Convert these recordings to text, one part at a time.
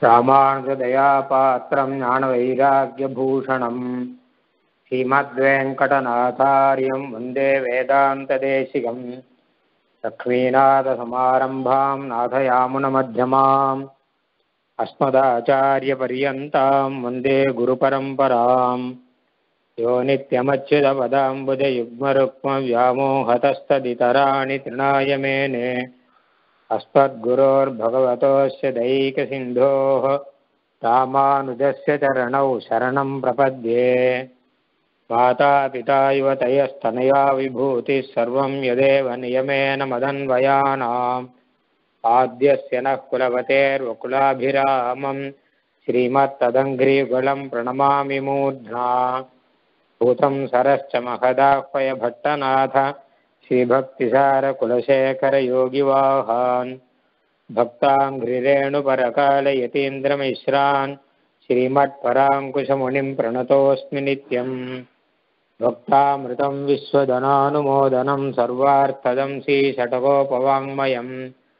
ராமானுஜதயாபாத்திரம் ஞானவைராக்கியபூஷணம் श्रीमद्वेङ्कटनाथार्यं वन्दे वेदान्तदेशिकम् लक्ष्मीनाथसमारम्भाम् नाथयामुनमध्यमाम् अस्मदाचार्यपर्यन्तां वन्दे गुरुपरम्पराम् यो नित्यमच्युतपदाम्बुजयुग्मरुक्मव्यामोहतस्तदितराणि तृणाय मेने अस्मद्गुरोर्भगवतोऽस्य दैकसिन्धोः रामानुजस्य चरणौ शरणं प्रपद्ये मातापिता युवतयस्तनया विभूतिः सर्वं यदेव नियमेन मदन्वयानाम् आद्यस्य नः कुलवतेर्वकुलाभिरामम् श्रीमत्तदङ्घ्रियुगलं प्रणमामि मूर्ध्ना भूतं सरश्च महदाह्वय भट्टनाथ श्रीभक्तिसारकुलशेखरयोगिवाहान् भक्ताङ्घ्रिरेणुपरकालयतीन्द्रमिश्रान् श्रीमत्पराङ्कुशमुनिं प्रणतोऽस्मि नित्यम् भक्तामृतं विश्वधनानुमोदनं सर्वार्थदं श्रीषटकोपवाङ्मयम्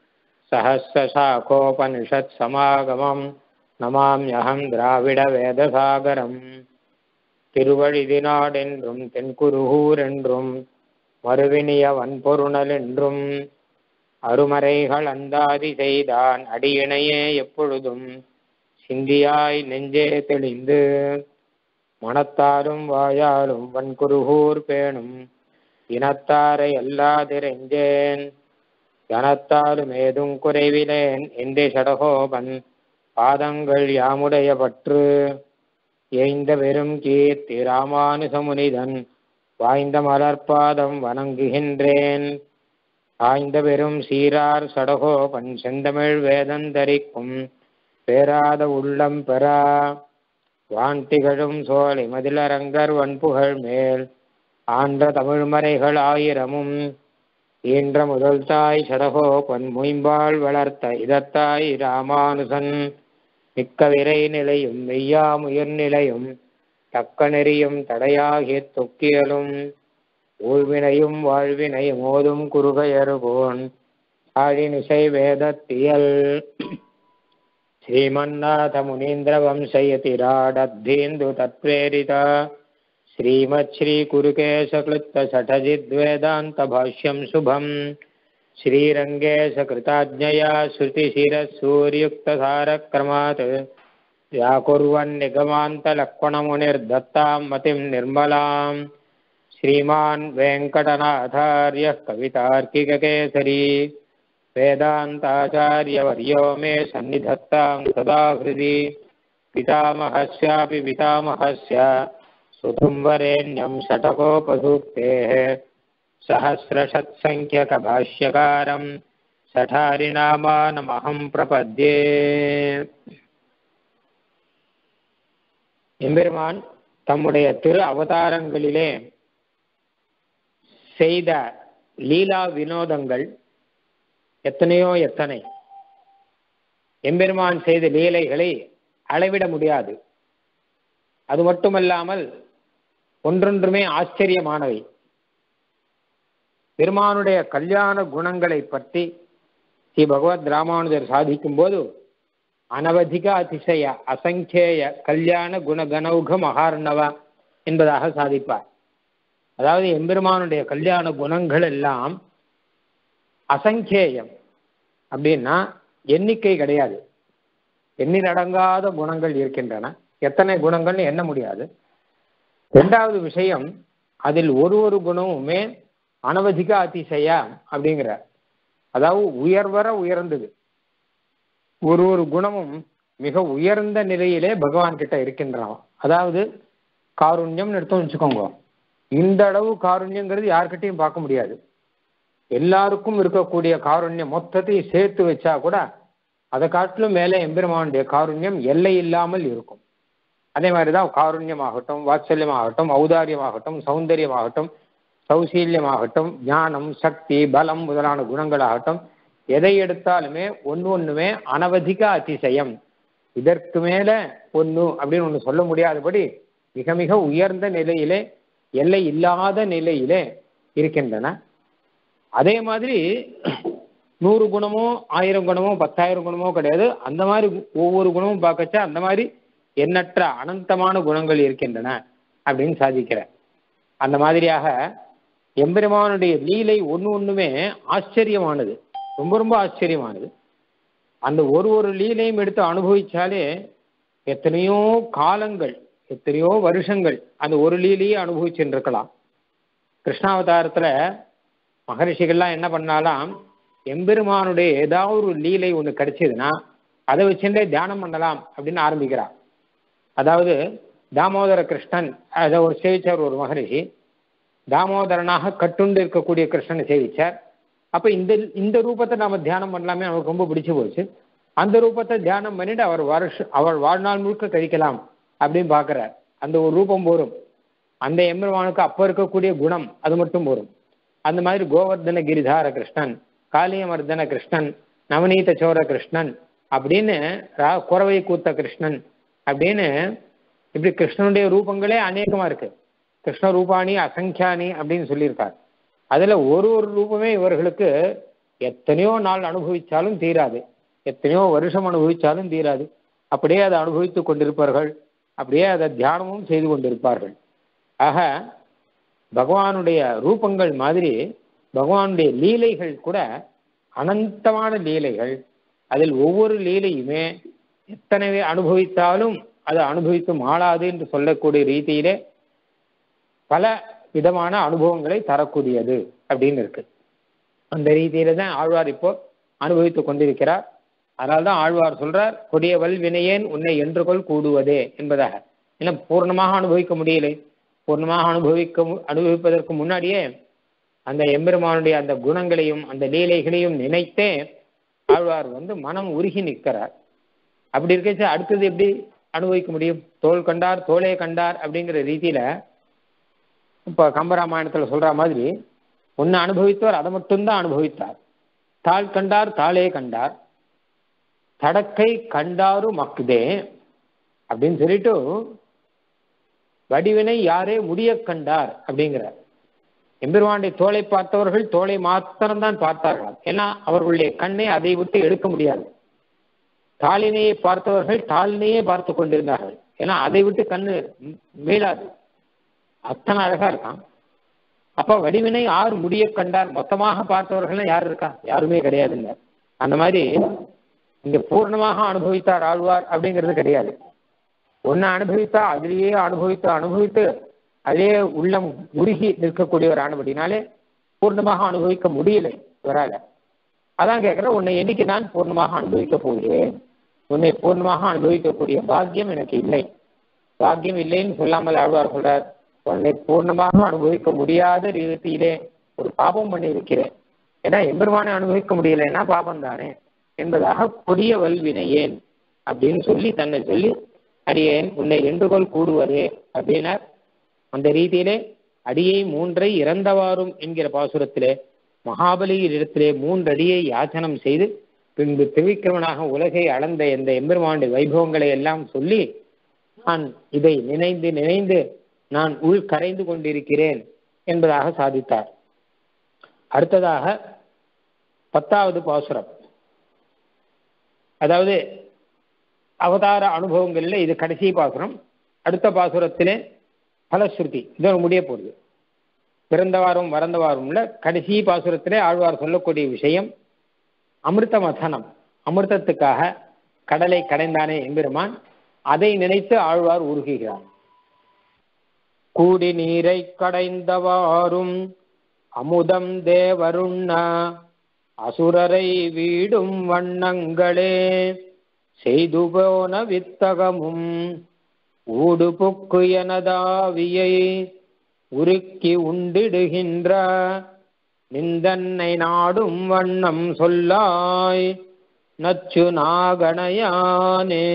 सहस्रशाखोपनिषत्समागमं नमाम्यहं द्राविडवेदसागरम् திருவழிதினாடென்றும் தென்குருகூரென்றும் மறுவினிய வன்பொருணலென்றும் அருமறைகள் அந்தாதி செய்தான் அடியினையே எப்பொழுதும் சிந்தியாய் நெஞ்சே தெளிந்து மனத்தாலும் வாயாலும் வன்குருகூர் பேணும் இனத்தாரை அல்லாதிரெஞ்சேன் கனத்தாலும் ஏதும் குறைவிலேன் எந்தே சடகோபன் பாதங்கள் யாமுடைய பற்று ஏய்ந்த வெறும் கீர்த்தி ராமானுசமுனிதன் வாய்ந்த மலர்பாதம் வணங்குகின்றேன் ஆய்ந்த பெரும் சீரார் சடகோபன் செந்தமிழ் வேதந்தரிக்கும் பேராத உள்ளம் பெறா வான் திகழும் சோலை மதிலரங்கர் வன்புகழ் மேல் ஆன்ற தமிழ்மறைகள் ஆயிரமும் ஈன்ற முதல் தாய் சடகோபன் மொயம்பால் வளர்த்த இதத்தாய் ராமானுசன் மிக்க விரை நிலையும் மெய்யாமுயிர் நிலையும் தக்க நெறியும் தடையாகிய தொக்கியலும் ஊழ்வினையும் வாழ்வினையும் மோதும் குறுகையருகோன் ஆழினிசை வேதத்தியல் श्रीमन्नाथ मुनीन्द्र वंशयतिराडद्धीन्दु तत्प्रेरिता श्रीमच्छ्रीकुरुकेशकृत्तषठजिद्वेदान्तभाष्यं शुभम् श्रीरङ्गेशकृताज्ञया श्रुतिशिरसूर्युक्तसारक्रमात् व्याकुर्वन्निगमान्तलक्ष्मणमुनिर्दत्तां मतिं निर्मलाम् श्रीमान् वेङ्कटनाथार्यः कवितार्किककेसरी वेदान्ताचार्यवर्यो मे सन्निधत्तां सदा हृदि पितामहस्यापि पितामहस्य सुतुं वरेण्यं षटकोपसूक्तेः सहस्रषत्सङ्ख्यकभाष्यकारं सठारिनामानमहं प्रपद्ये எம்பெருமான் தம்முடைய திரு அவதாரங்களிலே செய்த லீலா வினோதங்கள் எத்தனையோ எத்தனை எம்பெருமான் செய்த லீலைகளை அளவிட முடியாது அது மட்டுமல்லாமல் ஒன்றொன்றுமே ஆச்சரியமானவை பெருமானுடைய கல்யாண குணங்களை பற்றி ஸ்ரீ பகவத் ராமானுஜர் சாதிக்கும் போது அனவதிக அதிசய அசங்கேய கல்யாண குணகனௌக மகார்ணவ என்பதாக சாதிப்பார் அதாவது எம்பெருமானுடைய கல்யாண குணங்கள் எல்லாம் அசங்கேயம் அப்படின்னா எண்ணிக்கை கிடையாது எண்ணிலடங்காத குணங்கள் இருக்கின்றன எத்தனை குணங்கள்னு எண்ண முடியாது ரெண்டாவது விஷயம் அதில் ஒரு ஒரு குணமுமே அனவதிக அதிசய அப்படிங்கிற அதாவது உயர்வர உயர்ந்தது ஒரு ஒரு குணமும் மிக உயர்ந்த நிலையிலே பகவான் கிட்ட இருக்கின்றான் அதாவது காருண்யம் எடுத்தோம் வச்சுக்கோங்க இந்த அளவு காருண்யங்கிறது யார்கிட்டையும் பார்க்க முடியாது எல்லாருக்கும் இருக்கக்கூடிய காருண்யம் மொத்தத்தையும் சேர்த்து வச்சா கூட அதை காட்டிலும் மேலே எம்பெருமானுடைய காருண்யம் எல்லை இல்லாமல் இருக்கும் அதே மாதிரிதான் காருண்யமாகட்டும் வாத்சல்யமாகட்டும் ஔதாரியமாகட்டும் சௌந்தரியமாகட்டும் சௌசீல்யமாகட்டும் ஞானம் சக்தி பலம் முதலான குணங்களாகட்டும் எதை எடுத்தாலுமே ஒன்று ஒன்றுமே அனவதிக அதிசயம் இதற்கு மேல ஒன்று அப்படின்னு ஒன்று சொல்ல முடியாதபடி மிக மிக உயர்ந்த நிலையிலே எல்லை இல்லாத நிலையிலே இருக்கின்றன அதே மாதிரி நூறு குணமோ ஆயிரம் குணமோ பத்தாயிரம் குணமோ கிடையாது அந்த மாதிரி ஒவ்வொரு குணமும் பார்க்கச்சா அந்த மாதிரி எண்ணற்ற அனந்தமான குணங்கள் இருக்கின்றன அப்படின்னு சாதிக்கிறேன் அந்த மாதிரியாக எம்பெருமானுடைய லீலை ஒன்று ஒன்றுமே ஆச்சரியமானது ரொம்ப ரொம்ப ஆச்சரியமானது அந்த ஒரு ஒரு லீலையும் எடுத்து அனுபவிச்சாலே எத்தனையோ காலங்கள் எத்தனையோ வருஷங்கள் அந்த ஒரு லீலையே அனுபவிச்சுட்டு இருக்கலாம் கிருஷ்ணாவதாரத்தில் மகரிஷிகள்லாம் என்ன பண்ணாலாம் எம்பெருமானுடைய ஏதாவது ஒரு லீலை ஒன்று கிடைச்சதுன்னா அதை வச்சுட்டே தியானம் பண்ணலாம் அப்படின்னு ஆரம்பிக்கிறார் அதாவது தாமோதர கிருஷ்ணன் அதை ஒரு சேவிச்சார் ஒரு மகரிஷி தாமோதரனாக கட்டுண்டு இருக்கக்கூடிய கிருஷ்ணனை சேவிச்சார் அப்ப இந்த இந்த ரூபத்தை நாம தியானம் பண்ணலாமே அவருக்கு ரொம்ப பிடிச்சு போச்சு அந்த ரூபத்தை தியானம் பண்ணிட்டு அவர் வருஷ அவர் வாழ்நாள் முழுக்க கழிக்கலாம் அப்படின்னு பார்க்கிறார் அந்த ஒரு ரூபம் போரும் அந்த எம்பெருமானுக்கு அப்ப இருக்கக்கூடிய குணம் அது மட்டும் போரும் அந்த மாதிரி கோவர்தன கிரிதார கிருஷ்ணன் காளியமர்தன கிருஷ்ணன் நவநீத சோர கிருஷ்ணன் அப்படின்னு ரா- குறவை கூத்த கிருஷ்ணன் அப்படின்னு இப்படி கிருஷ்ணனுடைய ரூபங்களே அநேகமா இருக்கு கிருஷ்ண ரூபாணி அசங்கியானி அப்படின்னு சொல்லியிருக்கார் அதுல ஒரு ஒரு ரூபமே இவர்களுக்கு எத்தனையோ நாள் அனுபவிச்சாலும் தீராது எத்தனையோ வருஷம் அனுபவிச்சாலும் தீராது அப்படியே அதை அனுபவித்துக் கொண்டிருப்பார்கள் அப்படியே அதை தியானமும் செய்து கொண்டிருப்பார்கள் ஆக பகவானுடைய ரூபங்கள் மாதிரி பகவானுடைய லீலைகள் கூட அனந்தமான லீலைகள் அதில் ஒவ்வொரு லீலையுமே எத்தனை அனுபவித்தாலும் அது அனுபவித்து மாளாது என்று சொல்லக்கூடிய ரீதியிலே பல விதமான அனுபவங்களை தரக்கூடியது அப்படின்னு இருக்கு அந்த ரீதியில தான் ஆழ்வார் இப்போ அனுபவித்துக் கொண்டிருக்கிறார் அதனால்தான் ஆழ்வார் சொல்றார் கொடியவள் வினையேன் உன்னை என்றுகொள் கூடுவதே என்பதாக ஏன்னா பூர்ணமாக அனுபவிக்க முடியலை பூர்ணமாக அனுபவிக்க மு- அனுபவிப்பதற்கு முன்னாடியே அந்த எம்பெருமானுடைய அந்த குணங்களையும் அந்த லீலைகளையும் நினைத்தே ஆழ்வார் வந்து மனம் உருகி நிற்கிறார் அப்படி இருக்கச்சு அடுத்தது எப்படி அனுபவிக்க முடியும் தோல் கண்டார் தோளே கண்டார் அப்படிங்கிற ரீதியில இப்ப கம்பராமாயணத்துல சொல்ற மாதிரி ஒன்னு அனுபவித்தவர் அதை மட்டும்தான் அனுபவித்தார் தாள் கண்டார் தாளே கண்டார் தடக்கை கண்டாரு மக்குதே அப்படின்னு சொல்லிட்டு வடிவினை யாரே முடிய கண்டார் அப்படிங்கிறார் எம்பெருமானுடைய தோலை பார்த்தவர்கள் தோலை மாத்திரம்தான் பார்த்தார்கள் ஏன்னா அவர்களுடைய கண்ணை அதை விட்டு எடுக்க முடியாது தாளினையை பார்த்தவர்கள் தாளினையே பார்த்து கொண்டிருந்தார்கள் ஏன்னா அதை விட்டு கண்ணு ம், மீளாது அத்தனை அழகா இருக்கான் அப்ப வடிவினை யார் முடிய கண்டார் மொத்தமாக பார்த்தவர்கள் யார் இருக்கா யாருமே கிடையாதுங்க அந்த மாதிரி இங்க பூர்ணமாக அனுபவித்தார் ஆழ்வார் அப்படிங்கிறது கிடையாது ஒன்னு அனுபவித்தா அதிலேயே அனுபவித்து அனுபவித்து அதே உள்ளம் உருகி நிற்கக்கூடியவர் ஆனபடினாலே பூர்ணமாக அனுபவிக்க முடியலை இவரால அதான் கேட்கிறேன் உன்னை என்னைக்கு நான் பூர்ணமாக அனுபவிக்க போகிறேன் உன்னை பூர்ணமாக அனுபவிக்கக்கூடிய பாக்கியம் எனக்கு இல்லை பாக்கியம் இல்லைன்னு சொல்லாமல் ஆழ்வார் சொல்றார் உன்னை பூர்ணமாக அனுபவிக்க முடியாத ரீதியிலே ஒரு பாபம் பண்ணி இருக்கிறேன் ஏன்னா எம்பெருமானை அனுபவிக்க முடியலைன்னா பாபம் தானே என்பதாக கொடிய வல்வினையேன் அப்படின்னு சொல்லி தன்னை சொல்லி அடியேன் உன்னை எண்டுகோல் கூடுவதே அப்படின்னார் அந்த ரீதியிலே அடியை மூன்றை இறந்தவாறும் என்கிற பாசுரத்திலே மகாபலியின் இடத்திலே மூன்றடியை யாச்சனம் செய்து பின்பு திரிவிக்கிரமனாக உலகை அளந்த இந்த எம்பெருமானுடைய வைபவங்களை எல்லாம் சொல்லி நான் இதை நினைந்து நினைந்து நான் உள் கரைந்து கொண்டிருக்கிறேன் என்பதாக சாதித்தார் அடுத்ததாக பத்தாவது பாசுரம் அதாவது அவதார அனுபவங்கள்ல இது கடைசி பாசுரம் அடுத்த பாசுரத்திலே பலஸ்ருதி இதோட முடிய போகுது பிறந்த வாரம் வரந்த வாரம்ல கடைசி பாசுரத்திலே ஆழ்வார் சொல்லக்கூடிய விஷயம் அமிர்த மதனம் அமிர்தத்துக்காக கடலை கடைந்தானே எம்பெருமான் அதை நினைத்து ஆழ்வார் உருகுகிறார் கூடி நீரை கடைந்தவாறும் அமுதம் தேவருண்ண அசுரரை வீடும் வண்ணங்களே செய்து போன வித்தகமும் ஊடு புக்கு எனதாவியை உருக்கி உண்டிடுகின்ற நிந்தன்னை நாடும் வண்ணம் சொல்லாய் நச்சு நாகணையானே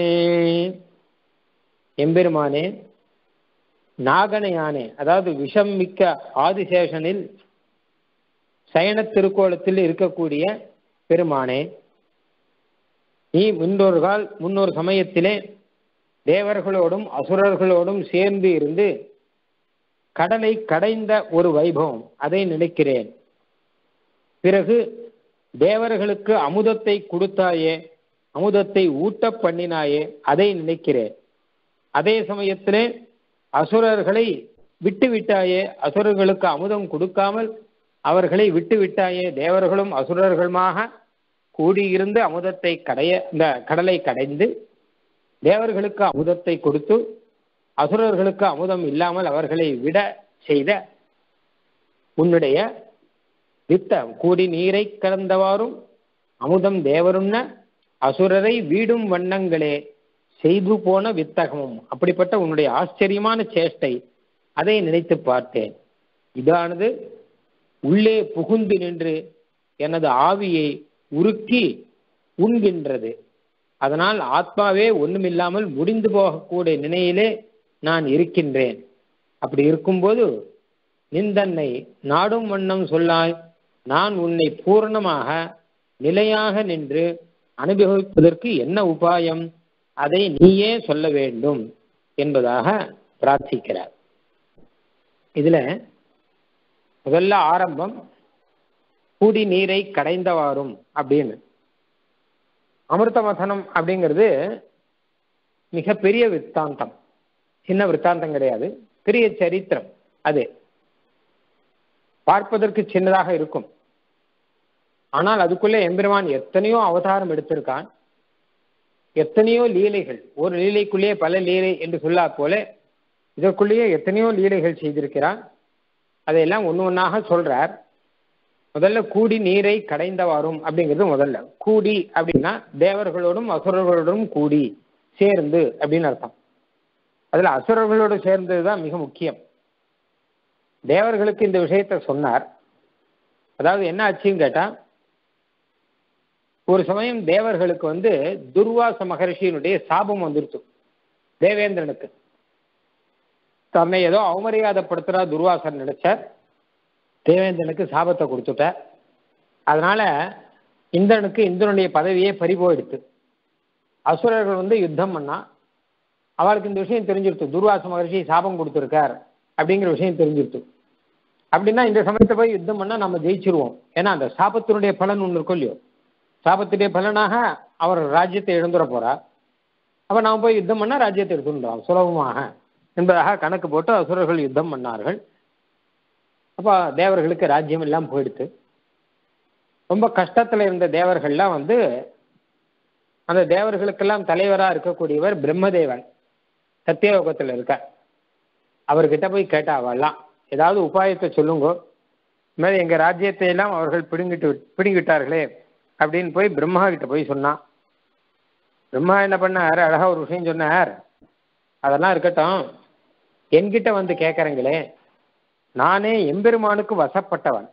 எம்பெருமானே நாகனையானே அதாவது விஷம் மிக்க ஆதிசேஷனில் சயன திருக்கோலத்தில் இருக்கக்கூடிய பெருமானே நீ முன்னொரு கால் முன்னொரு சமயத்திலே தேவர்களோடும் அசுரர்களோடும் சேர்ந்து இருந்து கடலை கடைந்த ஒரு வைபவம் அதை நினைக்கிறேன் பிறகு தேவர்களுக்கு அமுதத்தை கொடுத்தாயே அமுதத்தை ஊட்ட பண்ணினாயே அதை நினைக்கிறேன் அதே சமயத்திலே அசுரர்களை விட்டு விட்டாயே அசுரர்களுக்கு அமுதம் கொடுக்காமல் அவர்களை விட்டு விட்டாயே தேவர்களும் அசுரர்களுமாக கூடியிருந்து அமுதத்தை கடைய இந்த கடலை கடைந்து தேவர்களுக்கு அமுதத்தை கொடுத்து அசுரர்களுக்கு அமுதம் இல்லாமல் அவர்களை விட செய்த உன்னுடைய வித்தம் கூடி நீரை கலந்தவாறும் அமுதம் தேவருண்ண அசுரரை வீடும் வண்ணங்களே செய்து போன வித்தகமும் அப்படிப்பட்ட உன்னுடைய ஆச்சரியமான சேஷ்டை அதை நினைத்து பார்த்தேன் இதானது உள்ளே புகுந்து நின்று எனது ஆவியை உருக்கி உண்கின்றது அதனால் ஆத்மாவே ஒண்ணுமில்லாமல் முடிந்து போகக்கூடிய நிலையிலே நான் இருக்கின்றேன் அப்படி இருக்கும்போது நிந்தன்னை நாடும் வண்ணம் சொல்லாய் நான் உன்னை பூரணமாக நிலையாக நின்று அனுபவிப்பதற்கு என்ன உபாயம் அதை நீயே சொல்ல வேண்டும் என்பதாக பிரார்த்திக்கிறார் இதுல முதல்ல ஆரம்பம் கூடி நீரை கடைந்தவாறும் அப்படின்னு அமிர்த மதனம் அப்படிங்கிறது மிகப்பெரிய வித்தாந்தம் சின்ன விற்த்தாந்தம் கிடையாது பெரிய சரித்திரம் அது பார்ப்பதற்கு சின்னதாக இருக்கும் ஆனால் அதுக்குள்ளே எம்பெருமான் எத்தனையோ அவதாரம் எடுத்திருக்கான் எத்தனையோ லீலைகள் ஒரு லீலைக்குள்ளேயே பல லீலை என்று சொல்லா போல இதற்குள்ளேயே எத்தனையோ லீலைகள் செய்திருக்கிறான் அதையெல்லாம் ஒன்று ஒன்றாக சொல்றார் முதல்ல கூடி நீரை கடைந்தவாறும் அப்படிங்கிறது முதல்ல கூடி அப்படின்னா தேவர்களோடும் அசுரர்களோடும் கூடி சேர்ந்து அப்படின்னு அர்த்தம் அதுல அசுரர்களோடு சேர்ந்தது தான் மிக முக்கியம் தேவர்களுக்கு இந்த விஷயத்த சொன்னார் அதாவது என்ன ஆச்சுன்னு கேட்டா ஒரு சமயம் தேவர்களுக்கு வந்து துர்வாச மகர்ஷியினுடைய சாபம் வந்துருச்சு தேவேந்திரனுக்கு தன்னை ஏதோ அவமரியாதைப்படுத்துறா துர்வாசன் நினைச்சார் தேவேந்திரனுக்கு சாபத்தை கொடுத்துட்டார் அதனால இந்திரனுக்கு இந்திரனுடைய பதவியே பறி போயிடுத்து அசுரர்கள் வந்து யுத்தம் பண்ணா அவளுக்கு இந்த விஷயம் தெரிஞ்சிருத்து துர்வாச மகர்ஷி சாபம் கொடுத்துருக்கார் அப்படிங்கிற விஷயம் தெரிஞ்சிருத்து அப்படின்னா இந்த சமயத்தை போய் யுத்தம் பண்ணா நம்ம ஜெயிச்சிருவோம் ஏன்னா அந்த சாபத்தினுடைய பலன் ஒன்று இருக்கும் இல்லையோ சாபத்துடைய பலனாக அவர் ராஜ்யத்தை இழந்துட போறா அப்ப நாம போய் யுத்தம் பண்ணா ராஜ்யத்தை எடுத்துட்டோம் சுலபமாக என்பதாக கணக்கு போட்டு அசுரர்கள் யுத்தம் பண்ணார்கள் அப்போ தேவர்களுக்கு ராஜ்யம் எல்லாம் போயிடுத்து ரொம்ப கஷ்டத்துல இருந்த தேவர்கள்லாம் வந்து அந்த தேவர்களுக்கெல்லாம் தலைவராக இருக்கக்கூடியவர் பிரம்மதேவன் சத்தியலோகத்தில் இருக்க அவர்கிட்ட போய் கேட்டா அவெல்லாம் ஏதாவது உபாயத்தை சொல்லுங்க மேலே எங்க ராஜ்யத்தை எல்லாம் அவர்கள் பிடுங்கிட்டு பிடுங்கிட்டார்களே அப்படின்னு போய் பிரம்மா கிட்ட போய் சொன்னான் பிரம்மா என்ன பண்ணார் அழகா ஒரு விஷயம் சொன்னார் அதெல்லாம் இருக்கட்டும் என்கிட்ட வந்து கேட்கறங்களே நானே எம்பெருமானுக்கு வசப்பட்டவன்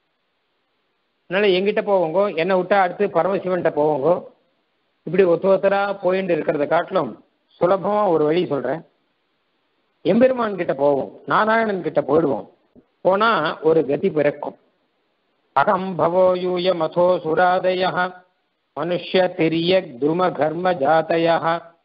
அதனால எங்கிட்ட போவோங்க என்னை விட்டா அடுத்து பரமசிவன்கிட்ட போவோங்க இப்படி ஒத்து ஒத்தரா போயிட்டு இருக்கிறத காட்டிலும் சுலபமா ஒரு வழி சொல்றேன் எம்பெருமான் கிட்ட போவோம் நாராயணன் கிட்ட போயிடுவோம் போனா ஒரு கதி பிறக்கும் அகம் பவோ யூய மதோ சுராதய மனுஷ்ய திரிய துரும கர்ம ஜாத்தய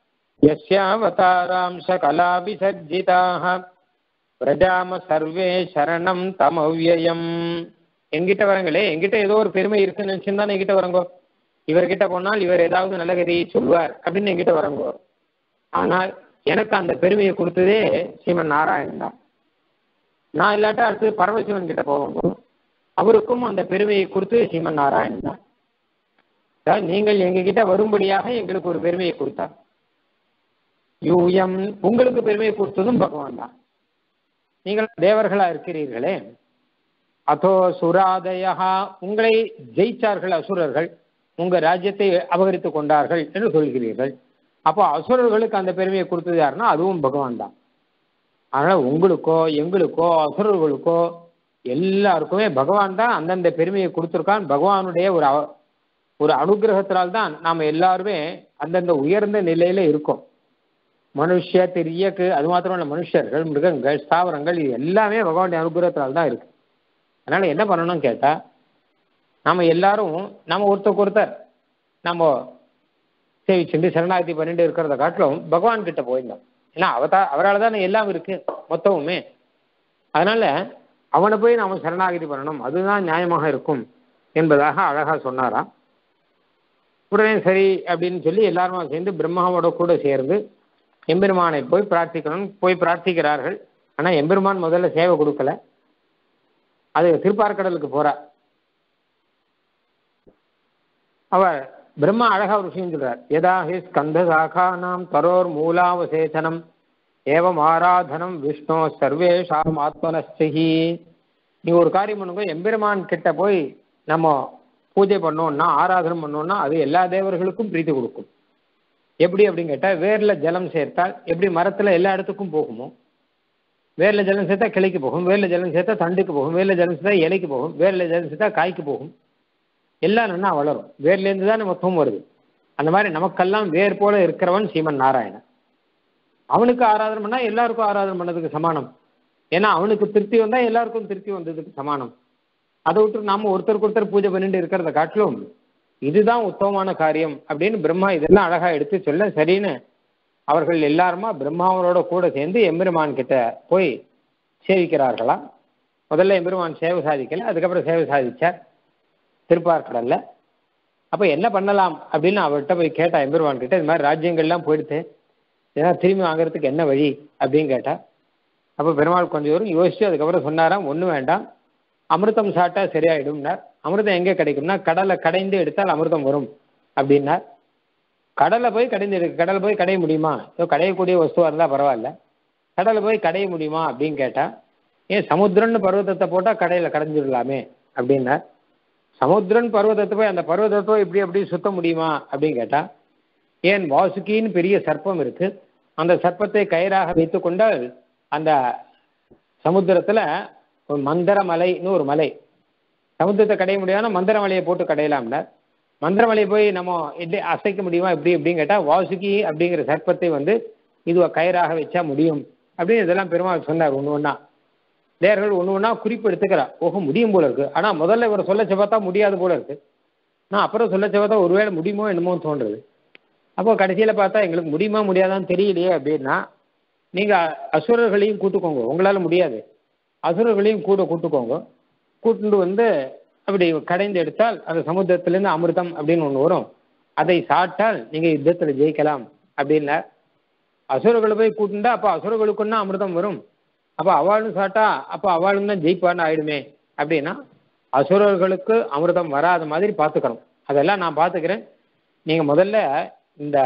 யஸ்யாவதாராம்ச கலாபிசர்ஜிதாக பிரஜாம சர்வே சரணம் தமவ்யயம் எங்கிட்ட வரங்களே எங்கிட்ட ஏதோ ஒரு பெருமை இருக்குன்னு நினைச்சுன்னு எங்கிட்ட வரங்கோ இவர்கிட்ட போனால் இவர் ஏதாவது நல்ல கதையை சொல்வார் அப்படின்னு எங்கிட்ட வரங்கோ ஆனால் எனக்கு அந்த பெருமையை கொடுத்ததே ஸ்ரீமன் நாராயணன் தான் நான் இல்லாட்டா அடுத்து பரமசிவன் கிட்ட போவோங்க அவருக்கும் அந்த பெருமையை கொடுத்து ஸ்ரீமன் நாராயணன் தான் நீங்கள் எங்ககிட்ட வரும்படியாக எங்களுக்கு ஒரு பெருமையை கொடுத்தார் யூயம் உங்களுக்கு பெருமையை கொடுத்ததும் பகவான் தான் நீங்கள் தேவர்களா இருக்கிறீர்களே அதோ சுராதயா உங்களை ஜெயிச்சார்கள் அசுரர்கள் உங்க ராஜ்யத்தை அபகரித்து கொண்டார்கள் என்று சொல்கிறீர்கள் அப்போ அசுரர்களுக்கு அந்த பெருமையை கொடுத்தது யாருன்னா அதுவும் பகவான் தான் அதனால உங்களுக்கோ எங்களுக்கோ அசுரர்களுக்கோ எல்லாருக்குமே பகவான் தான் அந்தந்த பெருமையை கொடுத்துருக்கான் பகவானுடைய ஒரு ஒரு அனுகிரகத்தினால் தான் நாம் எல்லாருமே அந்தந்த உயர்ந்த நிலையில இருக்கோம் மனுஷ திரியக்கு அது மாத்திரம் இல்லை மனுஷர்கள் மிருகங்கள் ஸ்தாவரங்கள் இது எல்லாமே பகவானுடைய அனுகிரகத்தினால் தான் இருக்கு அதனால என்ன பண்ணணும்னு கேட்டா நாம எல்லாரும் நம்ம ஒருத்தருக்கு ஒருத்தர் நம்ம சேவிச்சுட்டு சரணாகதி பண்ணிட்டு இருக்கிறத காட்டிலும் பகவான் கிட்ட போயிருந்தோம் ஏன்னா அவதா அவரால் தானே எல்லாம் இருக்கு மொத்தமுமே அதனால அவனை போய் நாம சரணாகதி பண்ணணும் அதுதான் நியாயமாக இருக்கும் என்பதாக அழகா சொன்னாராம் உடனே சரி அப்படின்னு சொல்லி எல்லாருமா சேர்ந்து பிரம்மாவோட கூட சேர்ந்து எம்பெருமானை போய் பிரார்த்திக்கணும் போய் பிரார்த்திக்கிறார்கள் ஆனா எம்பெருமான் முதல்ல சேவை கொடுக்கல அது திருப்பார்கடலுக்கு போறா அவர் பிரம்மா அழகா ஒரு விஷயம் சொல்றார் யதா ஹி ஸ்கந்த சாகானாம் தரோர் மூலாவசேதனம் ஏவம் ஆராதனம் விஷ்ணு சர்வேஷாம் ஆத்மனஸ்திஹி நீ ஒரு காரியம் பண்ணுங்க எம்பெருமான் கிட்ட போய் நம்ம பூஜை பண்ணோம்னா ஆராதனம் பண்ணோம்னா அது எல்லா தேவர்களுக்கும் பிரீத்தி கொடுக்கும் எப்படி அப்படின்னு கேட்டா வேர்ல ஜலம் சேர்த்தால் எப்படி மரத்துல எல்லா இடத்துக்கும் போகுமோ வேர்ல ஜலம் சேர்த்தா கிளைக்கு போகும் வேர்ல ஜலம் சேர்த்தா தண்டுக்கு போகும் வேர்ல ஜலம் சேர்த்தா இலைக்கு போகும் வேர்ல ஜலம் சேர்த்தா காய்க்கு போகும் எல்லாம் நன்னா வளரும் வேர்லேருந்து தான் மொத்தம் வருது அந்த மாதிரி நமக்கெல்லாம் வேர் போல இருக்கிறவன் சீமன் நாராயணன் அவனுக்கு ஆராதனை பண்ணா எல்லாருக்கும் ஆராதனை பண்ணதுக்கு சமானம் ஏன்னா அவனுக்கு திருப்தி வந்தா எல்லாருக்கும் திருப்தி வந்ததுக்கு சமானம் அதை விட்டு நாம ஒருத்தருக்கு ஒருத்தர் பூஜை பண்ணிட்டு இருக்கிறத காட்டிலும் இதுதான் உத்தமமான காரியம் அப்படின்னு பிரம்மா இதெல்லாம் அழகா எடுத்து சொல்ல சரின்னு அவர்கள் எல்லாருமா பிரம்மாவரோட கூட சேர்ந்து எம்பெருமான் கிட்ட போய் சேவிக்கிறார்களாம் முதல்ல எம்பெருமான் சேவை சாதிக்கல அதுக்கப்புறம் சேவை சாதிச்சார் திருப்பார்கடல்ல அப்ப என்ன பண்ணலாம் அப்படின்னு அவர்கிட்ட போய் கேட்டா எம்பெருமான் கிட்ட இது மாதிரி ராஜ்யங்கள்லாம் போயிடுத்து ஏன்னா திரும்பி வாங்குறதுக்கு என்ன வழி அப்படின்னு கேட்டா அப்ப பெருமாள் கொஞ்சம் தூரம் யோசிச்சு அதுக்கப்புறம் சொன்னாராம் ஒன்றும் வேண்டாம் அமிர்தம் சாப்பிட்டா சரியாயிடும்னார் அமிர்தம் எங்கே கிடைக்கும்னா கடலை கடைந்து எடுத்தால் அமிர்தம் வரும் அப்படின்னார் கடலை போய் கடைந்து எடுக்க கடலை போய் கடைய முடியுமா ஏதோ கடையக்கூடிய வஸ்துவாக இருந்தால் பரவாயில்ல கடலை போய் கடைய முடியுமா அப்படின்னு கேட்டா ஏன் சமுத்திரன்னு பர்வதத்தை போட்டால் கடையில் கடைஞ்சிடலாமே அப்படின்னார் சமுத்திரன் பர்வதத்தை போய் அந்த பர்வதத்தை இப்படி அப்படி சுத்த முடியுமா அப்படின்னு கேட்டா ஏன் வாசுகின்னு பெரிய சர்ப்பம் இருக்கு அந்த சர்ப்பத்தை கயிறாக வைத்து கொண்டால் அந்த சமுத்திரத்துல ஒரு மந்தர மலைன்னு ஒரு மலை சமுத்திரத்தை கடைய முடியாதுன்னா மந்திர மலையை போட்டு கடையலாம்ல மந்திர மலையை போய் நம்ம எப்படி அசைக்க முடியுமா இப்படி அப்படின்னு கேட்டா வாசுகி அப்படிங்கிற சர்ப்பத்தை வந்து இது கயிறாக வச்சா முடியும் அப்படின்னு இதெல்லாம் பெருமாள் சொன்னார் ஒன்று ஒன்றா தேர்கள் ஒன்று ஒன்றா குறிப்பு எடுத்துக்கிறா ஓஹோ முடியும் போல இருக்கு ஆனா முதல்ல இவர் சொல்லச்ச பார்த்தா முடியாது போல இருக்கு நான் அப்புறம் சொல்லச்ச பார்த்தா ஒருவேளை முடியுமோ என்னமோ தோன்றுது அப்போ கடைசியில பார்த்தா எங்களுக்கு முடியுமா முடியாதான்னு தெரியலையே அப்படின்னா நீங்க அசுரர்களையும் கூட்டுக்கோங்க உங்களால முடியாது அசுரர்களையும் கூட கூட்டுக்கோங்க கூட்டுண்டு வந்து அப்படி கடைந்து எடுத்தால் அந்த சமுத்திரத்திலேருந்து அமிர்தம் அப்படின்னு ஒன்று வரும் அதை சாப்பிட்டால் நீங்க யுத்தத்துல ஜெயிக்கலாம் அப்படின்னா அசுரர்களை போய் கூட்டுண்டா அப்போ அசுரர்களுக்குன்னா அமிர்தம் வரும் அப்போ அவளும் சாப்பிட்டா அப்போ அவளும் தான் ஜெயிப்பான்னு ஆயிடுமே அப்படின்னா அசுரர்களுக்கு அமிர்தம் வராத மாதிரி பார்த்துக்கணும் அதெல்லாம் நான் பார்த்துக்கிறேன் நீங்க முதல்ல இந்த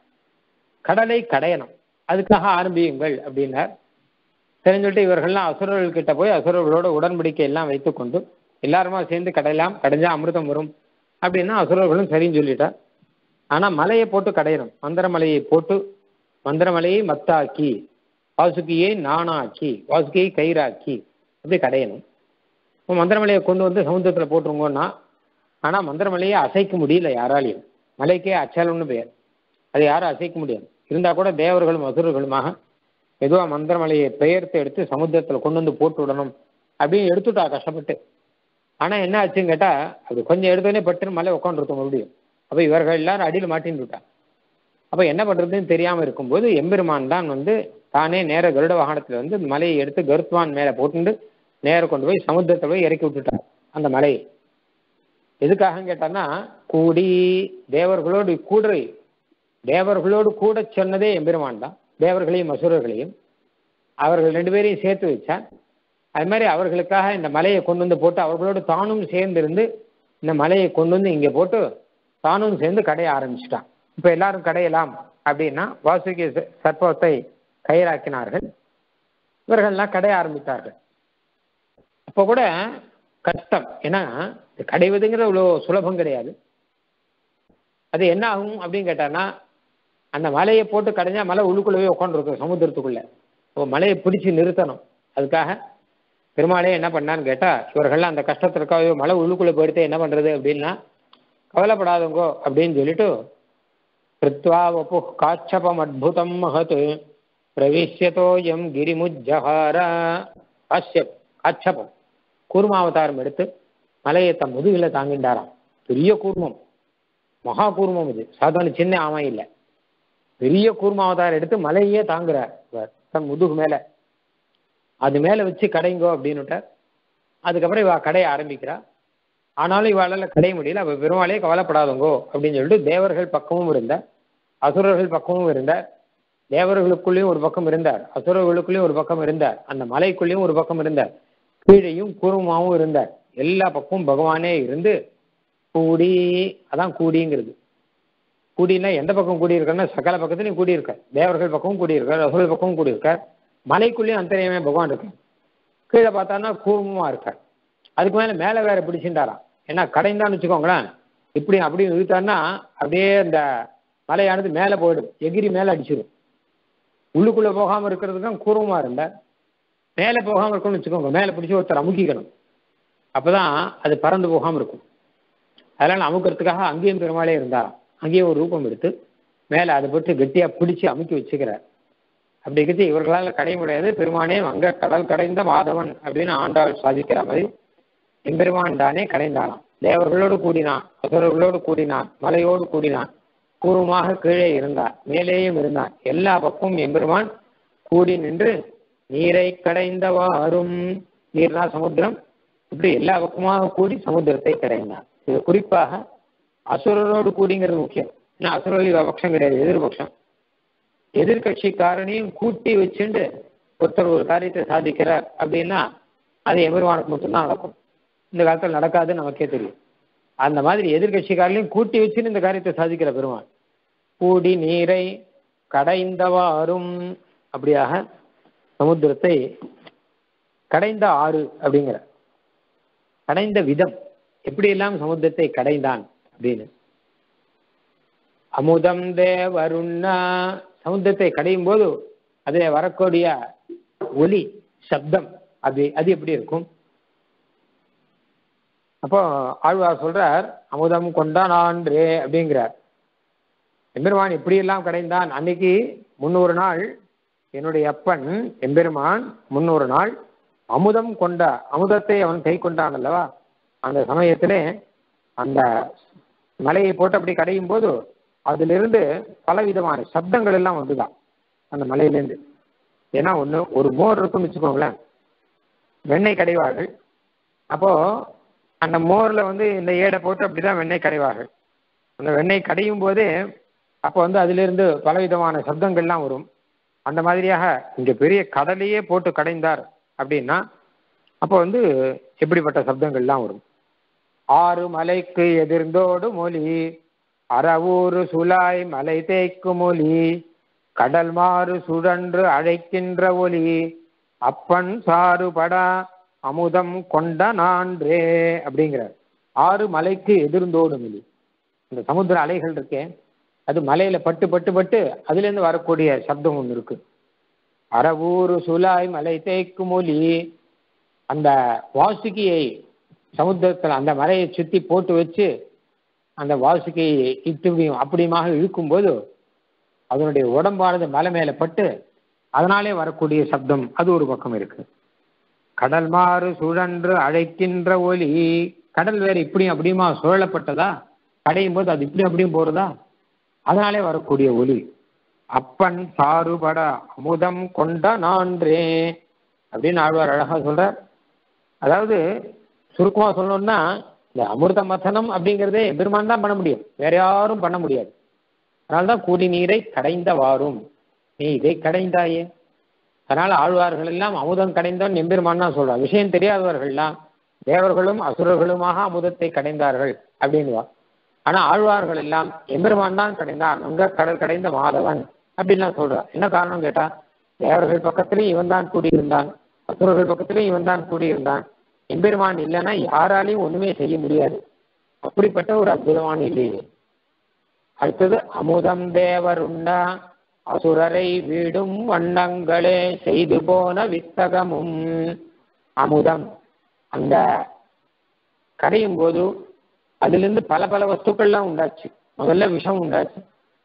கடலை கடையணும் அதுக்காக ஆரம்பியுங்கள் அப்படின்னார் தெரிஞ்சுட்டு இவர்கள்லாம் அசுரர்கள் கிட்ட போய் அசுரர்களோட உடன்படிக்கை எல்லாம் வைத்துக்கொண்டு எல்லாருமா சேர்ந்து கடையலாம் கடைஞ்சா அமிர்தம் வரும் அப்படின்னா அசுரர்களும் சரின்னு சொல்லிட்டா ஆனா மலையை போட்டு கடையணும் மந்திர மலையை போட்டு மந்திர மலையை மத்தாக்கி வாசுகியை நானாக்கி வாசுகியை கயிறாக்கி அப்படி கடையணும் இப்போ மந்திரமலையை கொண்டு வந்து சமுத்திரத்தில் போட்டுருங்கோன்னா ஆனால் மந்திரமலையை அசைக்க முடியல யாராலையும் மலைக்கே அச்சலம்னு பெயர் அதை யாரும் அசைக்க முடியாது இருந்தால் கூட தேவர்களும் அசுரர்களுமாக எதுவாக மந்திரமலையை பெயர்த்து எடுத்து சமுத்திரத்தில் கொண்டு வந்து போட்டு விடணும் அப்படின்னு எடுத்துட்டா கஷ்டப்பட்டு ஆனால் என்ன ஆச்சுன்னு கேட்டால் அது கொஞ்சம் எடுத்தோடனே பட்டுன்னு மலை உட்காந்துருக்க மறுபடியும் அப்போ இவர்கள் எல்லாரும் அடியில் மாட்டின்னு விட்டா அப்போ என்ன பண்ணுறதுன்னு தெரியாமல் இருக்கும்போது எம்பெருமான் தான் வந்து தானே நேர கருட வாகனத்தில் வந்து மலையை எடுத்து கருத்வான் மேலே போட்டுண்டு நேர கொண்டு போய் சமுத்திரத்தை போய் இறக்கி விட்டுட்டார் அந்த மலையை எதுக்காக கேட்டான்னா கூடி தேவர்களோடு கூடுறை தேவர்களோடு கூட சொன்னதே எம்பெருமான் தான் தேவர்களையும் அசுரர்களையும் அவர்கள் ரெண்டு பேரையும் சேர்த்து வச்சான் அது மாதிரி அவர்களுக்காக இந்த மலையை கொண்டு வந்து போட்டு அவர்களோடு தானும் சேர்ந்திருந்து இந்த மலையை கொண்டு வந்து இங்கே போட்டு தானும் சேர்ந்து கடைய ஆரம்பிச்சிட்டான் இப்போ எல்லாரும் கடையலாம் அப்படின்னா வாசுகி சர்ப்பத்தை கயிறாக்கினார்கள் இவர்கள்லாம் கடைய ஆரம்பித்தார்கள் அப்போ கூட கஷ்டம் ஏன்னா கடைவதுங்கிற இவ்வளோ சுலபம் கிடையாது அது என்ன ஆகும் அப்படின்னு கேட்டான்னா அந்த மலையை போட்டு கடைஞ்சா மலை உள்ளுக்குள்ளவே உட்காந்துருக்கும் சமுத்திரத்துக்குள்ள இப்போ மலையை பிடிச்சி நிறுத்தணும் அதுக்காக பெருமாளே என்ன பண்ணான்னு கேட்டா இவர்கள்லாம் அந்த கஷ்டத்திற்காக மலை உள்ளுக்குள்ள போயிடுத்து என்ன பண்றது அப்படின்னா கவலைப்படாதுங்கோ அப்படின்னு சொல்லிட்டு கிருத்வா வபு காட்சபம் அத்புதம் மகத் பிரவிஷ்யதோயம் கிரிமுஜ்ஜகார காஷ்யப் காட்சபம் கூர்மாவதாரம் எடுத்து மலையை தன் முதுகில் தாங்கிண்டாராம் பெரிய கூர்மம் மகா கூர்மம் இது சாதாரண சின்ன ஆமை இல்லை பெரிய கூர்மாவதாரம் எடுத்து மலையே தாங்குறார் தன் முதுகு மேல அது மேல வச்சு கடைங்கோ அப்படின்னுட்டார் அதுக்கப்புறம் இவ கடைய ஆரம்பிக்கிறா ஆனாலும் இவாளால் கடைய முடியல அவ பெருமாளே கவலைப்படாதங்கோ அப்படின்னு சொல்லிட்டு தேவர்கள் பக்கமும் இருந்த அசுரர்கள் பக்கமும் இருந்தார் தேவர்களுக்குள்ளேயும் ஒரு பக்கம் இருந்தார் அசுரர்களுக்குள்ளேயும் ஒரு பக்கம் இருந்தார் அந்த மலைக்குள்ளேயும் ஒரு பக்கம் இருந்தார் கீழையும் கூர்மமாவும் இருந்தார் எல்லா பக்கமும் பகவானே இருந்து கூடி அதான் கூடிங்கிறது கூடினா எந்த பக்கம் கூடியிருக்காருன்னா சகல பக்கத்துலையும் கூடியிருக்கார் தேவர்கள் பக்கமும் கூடியிருக்கார் அசுரர்கள் பக்கமும் கூடியிருக்கார் மலைக்குள்ளேயும் அந்தரியமே பகவான் இருக்கார் கீழே பார்த்தான்னா கூர்மமா இருக்கார் அதுக்கு மேலே மேலே வேற பிடிச்சிருந்தாராம் ஏன்னா கடைந்தான்னு வச்சுக்கோங்களேன் இப்படி அப்படி இழுத்தான்னா அப்படியே இந்த மலையானது மேலே போயிடும் எகிரி மேலே அடிச்சிடும் உள்ளுக்குள்ளே போகாமல் இருக்கிறதுக்கும் கூர்மமாக இருந்தார் மேலே போகாமல் இருக்கணும்னு வச்சுக்கோங்க மேலே பிடிச்சி ஒருத்தர் அமுக்கிக்கணும் அப்பதான் அது பறந்து போகாமல் இருக்கும் அதனால் அமுக்கிறதுக்காக அங்கேயும் பெருமாளே இருந்தாராம் அங்கேயும் ஒரு ரூபம் எடுத்து மேலே அதை போட்டு கெட்டியாக பிடிச்சி அமுக்கி வச்சுக்கிறார் அப்படி இருக்கிறது இவர்களால் கடைய முடியாது பெருமானே வங்க கடல் கடைந்த மாதவன் அப்படின்னு ஆண்டாள் சாதிக்கிற மாதிரி எம்பெருமான் தானே கடைந்தானாம் தேவர்களோடு கூடினான் அசுரர்களோடு கூடினான் மலையோடு கூடினான் பூர்வமாக கீழே இருந்தான் மேலேயும் இருந்தான் எல்லா பக்கமும் எம்பெருமான் கூடி நின்று நீரை கடைந்தவாறும் நீர்னா சமுத்திரம் இப்படி எல்லா பக்கமாக கூடி சமுத்திரத்தை கடைந்தான் இது குறிப்பாக அசுரரோடு கூடிங்கிறது முக்கியம் ஏன்னா அசுரர்கள் பட்சம் கிடையாது எதிர்பட்சம் எதிர்கட்சிக்காரனையும் கூட்டி வச்சுண்டு ஒருத்தர் ஒரு காரியத்தை சாதிக்கிறார் அப்படின்னா அது எம்பெருமானுக்கு மட்டும்தான் நடக்கும் இந்த காலத்தில் நடக்காதுன்னு நமக்கே தெரியும் அந்த மாதிரி எதிர்கட்சிக்காரனையும் கூட்டி வச்சுன்னு இந்த காரியத்தை சாதிக்கிற பெருமான் கூடி நீரை கடைந்தவாறும் அப்படியாக சமுத்திரத்தை கடைந்த ஆறு அப்படிங்கிற கடைந்த விதம் எப்படியெல்லாம் சமுத்திரத்தை கடைந்தான் அப்படின்னு அமுதம் தேவருண்ணா சமுத்திரத்தை கடையும் போது அதில் வரக்கூடிய ஒலி சப்தம் அது அது எப்படி இருக்கும் அப்போ ஆழ்வார் சொல்றார் அமுதம் கொண்டானான்றே அப்படிங்கிறார் எம்பெருமான் எப்படியெல்லாம் கடைந்தான் அன்னைக்கு முன்னூறு நாள் என்னுடைய அப்பன் எம்பெருமான் முன்னூறு நாள் அமுதம் கொண்ட அமுதத்தை அவன் கை கொண்டான் அல்லவா அந்த சமயத்திலே அந்த மலையை போட்டு அப்படி கடையும் போது அதிலிருந்து பலவிதமான சப்தங்கள் எல்லாம் வந்துதான் அந்த மலையிலேருந்து ஏன்னா ஒன்று ஒரு மோர் இருக்குன்னு வச்சுக்கோங்களேன் வெண்ணெய் கடைவார்கள் அப்போ அந்த மோரில் வந்து இந்த ஏடை போட்டு அப்படிதான் வெண்ணெய் கடைவார்கள் அந்த வெண்ணெய் கடையும் போதே அப்போ வந்து அதிலிருந்து பலவிதமான சப்தங்கள்லாம் வரும் அந்த மாதிரியாக இங்கே பெரிய கடலையே போட்டு கடைந்தார் அப்படின்னா அப்போ வந்து எப்படிப்பட்ட சப்தங்கள்லாம் வரும் ஆறு மலைக்கு எதிர்ந்தோடு மொழி அறவூறு சுலாய் மலை தேய்க்கு மொழி கடல் மாறு சுழன்று அழைக்கின்ற ஒலி அப்பன் சாறுபடா அமுதம் கொண்ட நான்றே அப்படிங்கிறார் ஆறு மலைக்கு எதிர்ந்தோடு மொழி இந்த சமுத்திர அலைகள் இருக்கே அது மலையில பட்டு பட்டு பட்டு அதுலேருந்து வரக்கூடிய சப்தம் ஒன்று இருக்கு அறவூறு சுலாய் மலை தேய்க்கு மொழி அந்த வாசுகியை சமுத்திரத்தில் அந்த மலையை சுற்றி போட்டு வச்சு அந்த வாசுகியை இட்டுமையும் அப்படியுமாக இழுக்கும்போது அதனுடைய உடம்பானது மலை மேலே பட்டு அதனாலே வரக்கூடிய சப்தம் அது ஒரு பக்கம் இருக்கு கடல் மாறு சுழன்று அழைக்கின்ற ஒலி கடல் வேற இப்படியும் அப்படியுமா சுழலப்பட்டதா கடையும் போது அது இப்படி அப்படியும் போறதா அதனாலே வரக்கூடிய ஒலி அப்பன் சாறுபட அமுதம் கொண்ட நான்றே அப்படின்னு ஆழ்வார் அழகா சொல்றார் அதாவது சுருக்கமா சொல்லணும்னா இந்த அமிர்த மதனம் அப்படிங்கிறதே பெருமான் தான் பண்ண முடியும் வேற யாரும் பண்ண முடியாது அதனால்தான் கூடி நீரை கடைந்த வாரும் நீ இதை கடைந்தாயே அதனால ஆழ்வார்கள் எல்லாம் அமுதம் கடைந்தவன் எம்பெருமான் தான் சொல்றான் விஷயம் தெரியாதவர்கள்லாம் தேவர்களும் அசுரர்களுமாக அமுதத்தை கடைந்தார்கள் அப்படின்வா ஆனா ஆழ்வார்கள் எல்லாம் எம்பெருமான் தான் கடைந்தான் அங்க கடல் கடைந்த மாதவன் அப்படின்லாம் சொல்றான் என்ன காரணம் கேட்டா தேவர்கள் பக்கத்திலையும் இவன் தான் கூடியிருந்தான் அசுரர்கள் பக்கத்திலையும் இவன் தான் கூடியிருந்தான் எம்பெருமான் இல்லைன்னா யாராலையும் ஒண்ணுமே செய்ய முடியாது அப்படிப்பட்ட ஒரு அற்புதமான இல்லையே அடுத்தது அமுதம் தேவருண்டா அசுரரை வீடும் வண்ணங்களே செய்து போன வித்தகமும் அமுதம் அந்த கரையும் போது அதிலிருந்து பல பல வஸ்துக்கள்லாம் உண்டாச்சு முதல்ல விஷம் உண்டாச்சு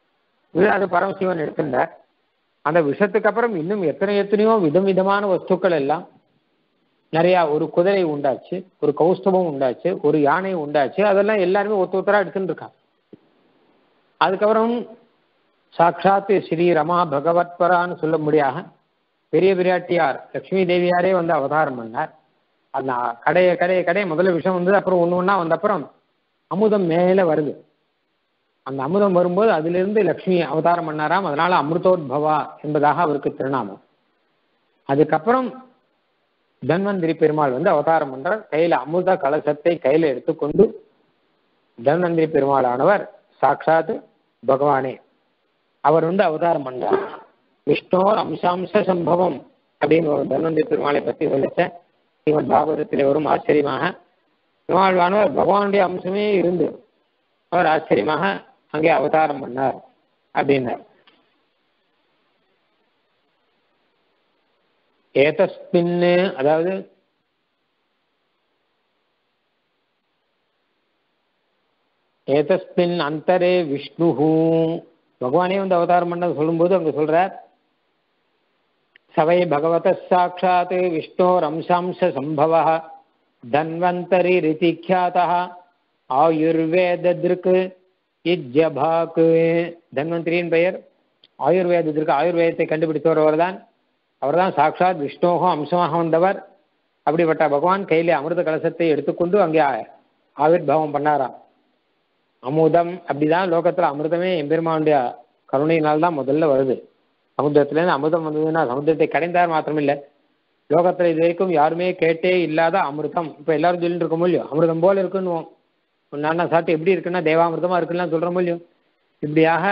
அது பரமசிவன் எடுத்திருந்தார் அந்த விஷத்துக்கு அப்புறம் இன்னும் எத்தனை எத்தனையோ விதம் விதமான வஸ்துக்கள் எல்லாம் நிறைய ஒரு குதிரை உண்டாச்சு ஒரு கௌஸ்தவம் உண்டாச்சு ஒரு யானை உண்டாச்சு அதெல்லாம் எல்லாருமே ஒத்து ஒத்தரா எடுத்துட்டு இருக்காங்க அதுக்கப்புறம் சாட்சாத் ஸ்ரீ ரமா பகவத்பரான்னு சொல்லும்படியாக பெரிய பிராட்டியார் லக்ஷ்மி தேவியாரே வந்து அவதாரம் பண்ணார் அந்த கடைய கடைய கடைய முதல்ல விஷம் வந்து அப்புறம் ஒன்று ஒன்றா வந்த அப்புறம் அமுதம் மேலே வருது அந்த அமுதம் வரும்போது அதிலிருந்து லக்ஷ்மி அவதாரம் பண்ணாராம் அதனால அமிர்தோத்பவா என்பதாக அவருக்கு திருநாமம் அதுக்கப்புறம் தன்வந்திரி பெருமாள் வந்து அவதாரம் பண்றார் கையில அமுத கலசத்தை கையில எடுத்துக்கொண்டு தன்வந்திரி பெருமாளானவர் சாட்சாத் பகவானே அவர் வந்து அவதாரம் பண்றார் விஷ்ணோர் அம்சாம்ச சம்பவம் அப்படின்னு ஒரு தன்வந்திரி பெருமாளை பற்றி சொல்லிச்ச ஸ்ரீமத் பாகவதத்திலே வரும் ஆச்சரியமாக பெருமாள்வானவர் பகவானுடைய அம்சமே இருந்து அவர் ஆச்சரியமாக அங்கே அவதாரம் பண்ணார் அப்படின்னார் ஏதஸ்மின் அதாவது ஏதஸ்மின் அந்தரே விஷ்ணு பகவானே வந்து அவதாரம் பண்ண சொல்லும்போது அங்க சொல்றார் சவை பகவத சாட்சாத் விஷ்ணோர் அம்சாம்ச சம்பவ தன்வந்தரி ரிதிக்யாதா ஆயுர்வேத திருக்கு இஜபாக்கு தன்வந்திரியின் பெயர் ஆயுர்வேதத்திற்கு ஆயுர்வேதத்தை கண்டுபிடித்தவர் தான் அவர்தான் சாட்சாத் விஷ்ணோகோ அம்சமாக வந்தவர் அப்படிப்பட்ட பகவான் கையிலே அமிர்த கலசத்தை எடுத்துக்கொண்டு அங்கே ஆவிர்வாவம் பண்ணாராம் அமுதம் அப்படிதான் லோகத்துல அமிர்தமே எம்பெருமானுடைய கருணையினால் தான் முதல்ல வருது சமுத்திரத்திலேருந்து அமிர்தம் வந்ததுன்னா சமுத்திரத்தை கடைந்தார் மாத்திரம் இல்லை லோகத்துல இது வரைக்கும் யாருமே கேட்டே இல்லாத அமிர்தம் இப்ப எல்லாரும் சொல்லிட்டு இருக்க முடியும் அமிர்தம் போல இருக்குன்னு நானா சாப்பிட்டு எப்படி இருக்குன்னா தேவாமிர்தமா இருக்குன்னு சொல்ற முடியும் இப்படியாக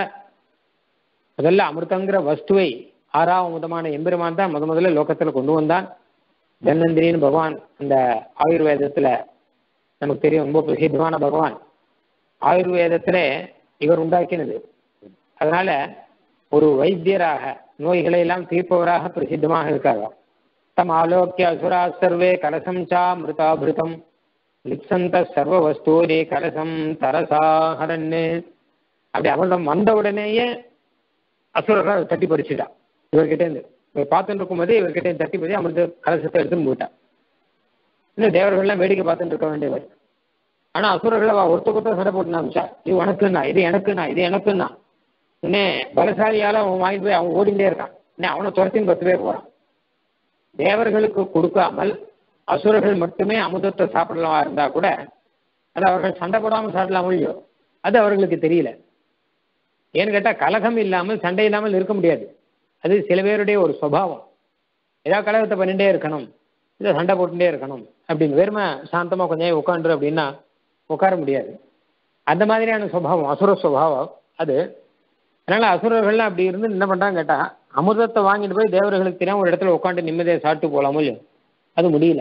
முதல்ல அமிர்தங்கிற வஸ்துவை ஆறாம் முதமான எம்பெருமான் தான் முத முதல்ல லோகத்துல கொண்டு வந்தான் தன்வந்திரின்னு பகவான் அந்த ஆயுர்வேதத்துல நமக்கு தெரியும் ரொம்ப பிரசித்தமான பகவான் ஆயுர்வேதத்துல இவர் உண்டாக்கினது அதனால ஒரு வைத்தியராக நோய்களை எல்லாம் தீர்ப்பவராக பிரசித்தமாக இருக்காங்க தம் ஆலோக்கிய அசுரா சர்வே கலசம் சா மிருதாபிருதம் லிப்சந்த சர்வ வஸ்தூரி கலசம் தரசாஹரன்னு அப்படி அமிர்தம் வந்த உடனேயே அசுரர்கள் தட்டி பறிச்சுட்டா இவர்கிட்ட இருந்து இவர் பார்த்துட்டு இருக்கும்போது இவர்கிட்ட இருந்து தட்டி பறி அமிர்த கலசத்தை எடுத்துன்னு போயிட்டா இன்னும் தேவர்கள்லாம் வேடிக்கை பார்த்துட்டு இருக்க வேண்டியவர் ஆனா அசுரர்கள் அவ ஒருத்த கொத்த சண்டை போட்டு அமிச்சா இது உனக்குன்னா இது எனக்குன்னா இது எனக்குன்னா இன்னே பலசாலியால அவன் வாங்கிட்டு போய் அவன் ஓடிண்டே இருக்கான் இன்னும் அவனை துரத்தின்னு பத்து பேர் போறான் தேவர்களுக்கு கொடுக்காமல் அசுரர்கள் மட்டுமே அமுதத்தை சாப்பிடலாம் இருந்தா கூட அது அவர்கள் சண்டை போடாமல் சாப்பிடலாம் இல்லையோ அது அவர்களுக்கு தெரியல ஏன்னு கேட்டா கலகம் இல்லாமல் சண்டை இல்லாமல் இருக்க முடியாது அது சில பேருடைய ஒரு சுவாவம் ஏதாவது கலகத்தை பண்ணிட்டே இருக்கணும் இல்லை சண்டை போட்டுட்டே இருக்கணும் அப்படின்னு வெறுமை சாந்தமா கொஞ்சம் உட்காந்துரு அப்படின்னா உட்கார முடியாது அந்த மாதிரியான சுவாவம் அசுர சுவாவம் அது அதனால அசுரர்கள்லாம் அப்படி இருந்து என்ன பண்றாங்க கேட்டா அமிர்தத்தை வாங்கிட்டு போய் தேவர்களுக்கு தெரியாம ஒரு இடத்துல உட்காந்து நிம்மதியை சாப்பிட்டு போலாமோ இல்லையோ அது முடியல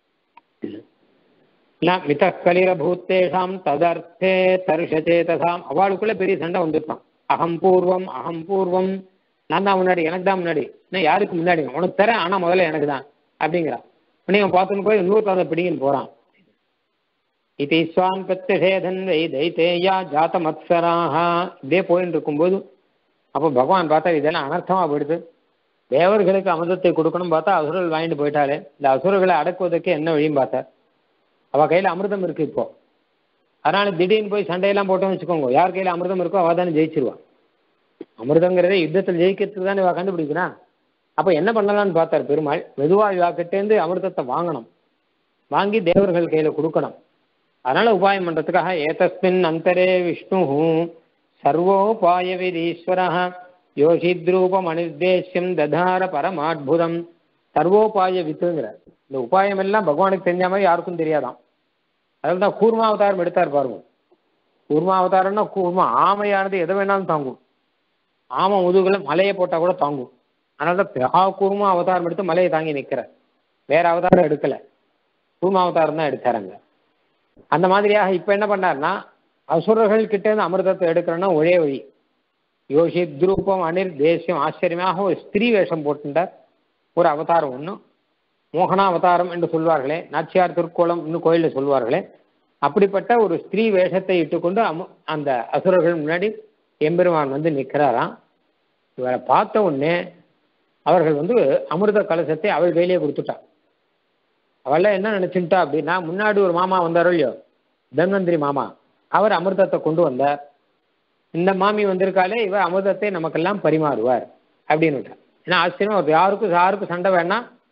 மித கலிர பூத்தேஷாம் ததர்த்தே தருஷச்சேதசாம் அவளுக்குள்ள பெரிய சண்டை வந்துருப்பான் அகம் பூர்வம் அகம் பூர்வம் நான் தான் முன்னாடி எனக்கு தான் முன்னாடி நான் யாருக்கு முன்னாடி உனக்கு தரேன் ஆனா முதல்ல எனக்கு தான் அப்படிங்கிறான் உடனே அவன் பார்த்துன்னு போய் இன்னொரு கதை பிடிங்கன்னு போறான் இது ஸ்வான் பிரத்யஷேதன் வை தைத்தேயா ஜாத மத்சராக இப்படியே போயின்னு இருக்கும்போது அப்போ பகவான் பார்த்தா இதெல்லாம் அனர்த்தமா போயிடுது தேவர்களுக்கு அமிர்தத்தை கொடுக்கணும் பார்த்தா அசுரர்கள் வாங்கிட்டு போயிட்டாலே இந்த அசுரர்களை அடக்குவதற்கு என்ன வழியும் பார்த்தார் அவ கையில அமிர்தம் இருக்கு இப்போ அதனால திடீர்னு போய் சண்டையெல்லாம் போட்டோம்னு வச்சுக்கோங்க யார் கையில அமிர்தம் இருக்கோ அவ தானே ஜெயிச்சிருவான் அமிர்தங்கிறதே யுத்தத்தில் ஜெயிக்கிறதுக்கு தானே இவ கண்டுபிடிக்கிறான் அப்ப என்ன பண்ணலாம்னு பார்த்தார் பெருமாள் மெதுவா இவா கிட்டேருந்து அமிர்தத்தை வாங்கணும் வாங்கி தேவர்கள் கையில கொடுக்கணும் அதனால உபாயம் பண்றதுக்காக ஏதஸ்மின் அந்தரே விஷ்ணு சர்வோபாய விதீஸ்வர யோஷித்ரூபம் அனிர்தேசியம் ததார பரமாத்புதம் சர்வோபாய வித்துங்கிறார் இந்த உபாயம் எல்லாம் பகவானுக்கு தெரிஞ்ச மாதிரி யாருக்கும் தெரியாதாம் அதில் தான் கூர்மா அவதாரம் எடுத்தார் பாருங்க கூர்மா அவதாரம்னா கூர்மா ஆமையானது எதை வேணாலும் தாங்கும் ஆமை முதுகுல மலையை போட்டா கூட தாங்கும் அதனால தான் பெகா கூர்மா அவதாரம் எடுத்து மலையை தாங்கி நிற்கிறார் வேற அவதாரம் எடுக்கல கூர்மா அவதாரம் தான் எடுத்தாருங்க அந்த மாதிரியாக இப்ப என்ன பண்ணார்னா அசுரர்கள் கிட்ட இருந்து அமிர்தத்தை எடுக்கிறோன்னா ஒரே வழி யோசித் ரூபம் அனிர் தேசியம் ஆச்சரியமாக ஒரு ஸ்திரீ வேஷம் போட்டுட்டார் ஒரு அவதாரம் ஒன்று மோகனா அவதாரம் என்று சொல்வார்களே நாச்சியார் திருக்கோலம் இன்னும் கோயிலில் சொல்வார்களே அப்படிப்பட்ட ஒரு ஸ்திரீ வேஷத்தை இட்டுக்கொண்டு அமு அந்த அசுரர்கள் முன்னாடி எம்பெருமான் வந்து நிற்கிறாராம் இவரை பார்த்த உடனே அவர்கள் வந்து அமிர்த கலசத்தை அவள் கையிலேயே கொடுத்துட்டான் அவள்லாம் என்ன நினைச்சுட்டா அப்படின்னா முன்னாடி ஒரு மாமா வந்தாரோ இல்லையோ தன்வந்திரி மாமா அவர் அமிர்தத்தை கொண்டு வந்தார் இந்த மாமி வந்திருக்காலே இவர் அமிர்தத்தை நமக்கெல்லாம் பரிமாறுவார் அப்படின்னு ஏன்னா ஆச்சரியம் யாருக்கும் யாருக்கும் சண்டை வேணாம்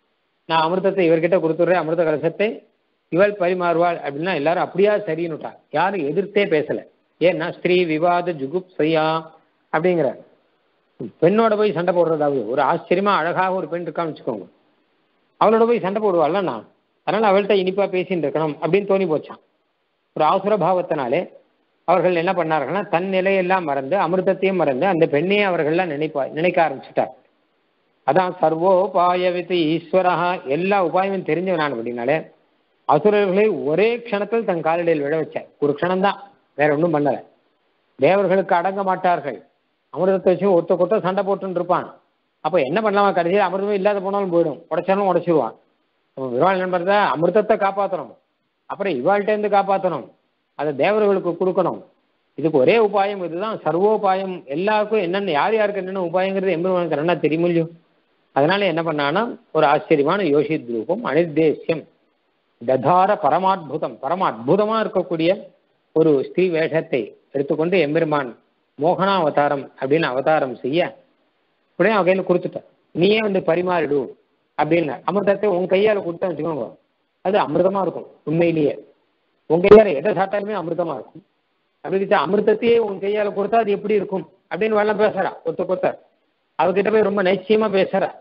நான் அமிர்தத்தை இவர்கிட்ட கொடுத்துட்றேன் அமிர்த கலசத்தை இவள் பரிமாறுவாள் அப்படின்னா எல்லாரும் அப்படியா சரின்னுட்டாங்க யாரும் எதிர்த்தே பேசல ஏன்னா ஸ்திரீ விவாத ஜுகுப் செய்யா அப்படிங்கிற பெண்ணோட போய் சண்டை போடுறதாவது ஒரு ஆச்சரியமா அழகாக ஒரு பெண் இருக்கான்னு வச்சுக்கோங்க அவளோட போய் சண்டை போடுவாள்ல நான் அதனால அவள்கிட்ட இனிப்பா பேசிட்டு இருக்கணும் அப்படின்னு தோணி போச்சான் ஒரு அவசர பாவத்தினாலே அவர்கள் என்ன பண்ணார்கள்னா தன் நிலையெல்லாம் மறந்து அமிர்தத்தையும் மறந்து அந்த பெண்ணையே அவர்கள்லாம் நினைப்பா நினைக்க ஆரம்பிச்சுட்டார் அதான் சர்வோபாயவித்து ஈஸ்வரஹா எல்லா உபாயமும் தெரிஞ்சவனான் அப்படின்னாலே அசுரர்களை ஒரே க்ஷணத்தில் தன் காலடியில் விழ வச்சார் ஒரு க்ஷணம்தான் வேற ஒன்றும் பண்ணல தேவர்களுக்கு அடங்க மாட்டார்கள் அமிர்தத்தை வச்சு ஒருத்த கொத்த சண்டை போட்டுன்னு இருப்பான் அப்போ என்ன பண்ணலாமா கடைசியில் அமிர்தமே இல்லாத போனாலும் போயிடும் உடைச்சாலும் உடைச்சிருவான் விரால் நண்பர் தான் அமிர்தத்தை காப்பாற்றணும் அப்புறம் இவாள்கிட்டேருந்து காப்பாற்றணும் அதை தேவர்களுக்கு கொடுக்கணும் இதுக்கு ஒரே உபாயம் இதுதான் சர்வோபாயம் எல்லாருக்கும் என்னென்ன யார் யாருக்கு என்னென்ன உபாயங்கிறது எம்பெருமானுக்கு நல்லா தெரியும் இல்லையோ அதனால என்ன பண்ணான்னா ஒரு ஆச்சரியமான யோசித் ரூபம் அனிர்தேசியம் ததார பரமாத்புதம் பரம அற்புதமா இருக்கக்கூடிய ஒரு ஸ்ரீ வேஷத்தை எடுத்துக்கொண்டு எம்பெருமான் மோகனா அவதாரம் அப்படின்னு அவதாரம் செய்ய உடனே அவன் கையில் கொடுத்துட்டான் நீயே வந்து பரிமாறிடு அப்படின்னு அமிர்தத்தை உன் கையால் கொடுத்தா வச்சுக்கோங்க அது அமிர்தமா இருக்கும் உண்மையிலேயே உன் கையால் எதை சாப்பிட்டாலுமே அமிர்தமா இருக்கும் அப்படி அமிர்தத்தையே உன் கையால் கொடுத்தா அது எப்படி இருக்கும் அப்படின்னு வெள்ளம் பேசுறா கொத்த கொத்த அவகிட்ட போய் ரொம்ப நிச்சயமா பேசுறா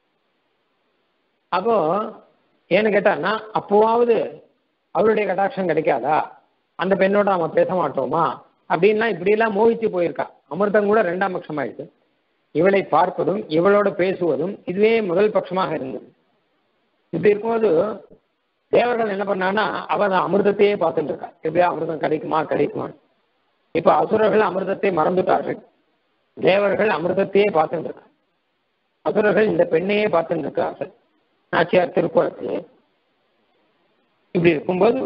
அப்போ ஏன்னு கேட்டான்னா அப்போவாவது அவளுடைய கடாட்சம் கிடைக்காதா அந்த பெண்ணோட நம்ம பேச மாட்டோமா அப்படின்லாம் இப்படியெல்லாம் மோகிச்சு போயிருக்கா அமிர்தம் கூட ரெண்டாம் பட்சமாயிடுது இவளை பார்ப்பதும் இவளோட பேசுவதும் இதுவே முதல் பட்சமாக இருந்தது இப்படி இருக்கும்போது தேவர்கள் என்ன பண்ணான்னா அவன் அமிர்தத்தையே பார்த்துட்டு இருக்கா எப்படியா அமிர்தம் கிடைக்குமா கிடைக்குமா இப்ப அசுரர்கள் அமிர்தத்தை மறந்துட்டார்கள் தேவர்கள் அமிர்தத்தையே பார்த்துட்டு இருக்காங்க அசுரர்கள் இந்த பெண்ணையே பார்த்துட்டு இருக்கார்கள் நாச்சியார் திருக்குறத்திலே இப்படி இருக்கும்போது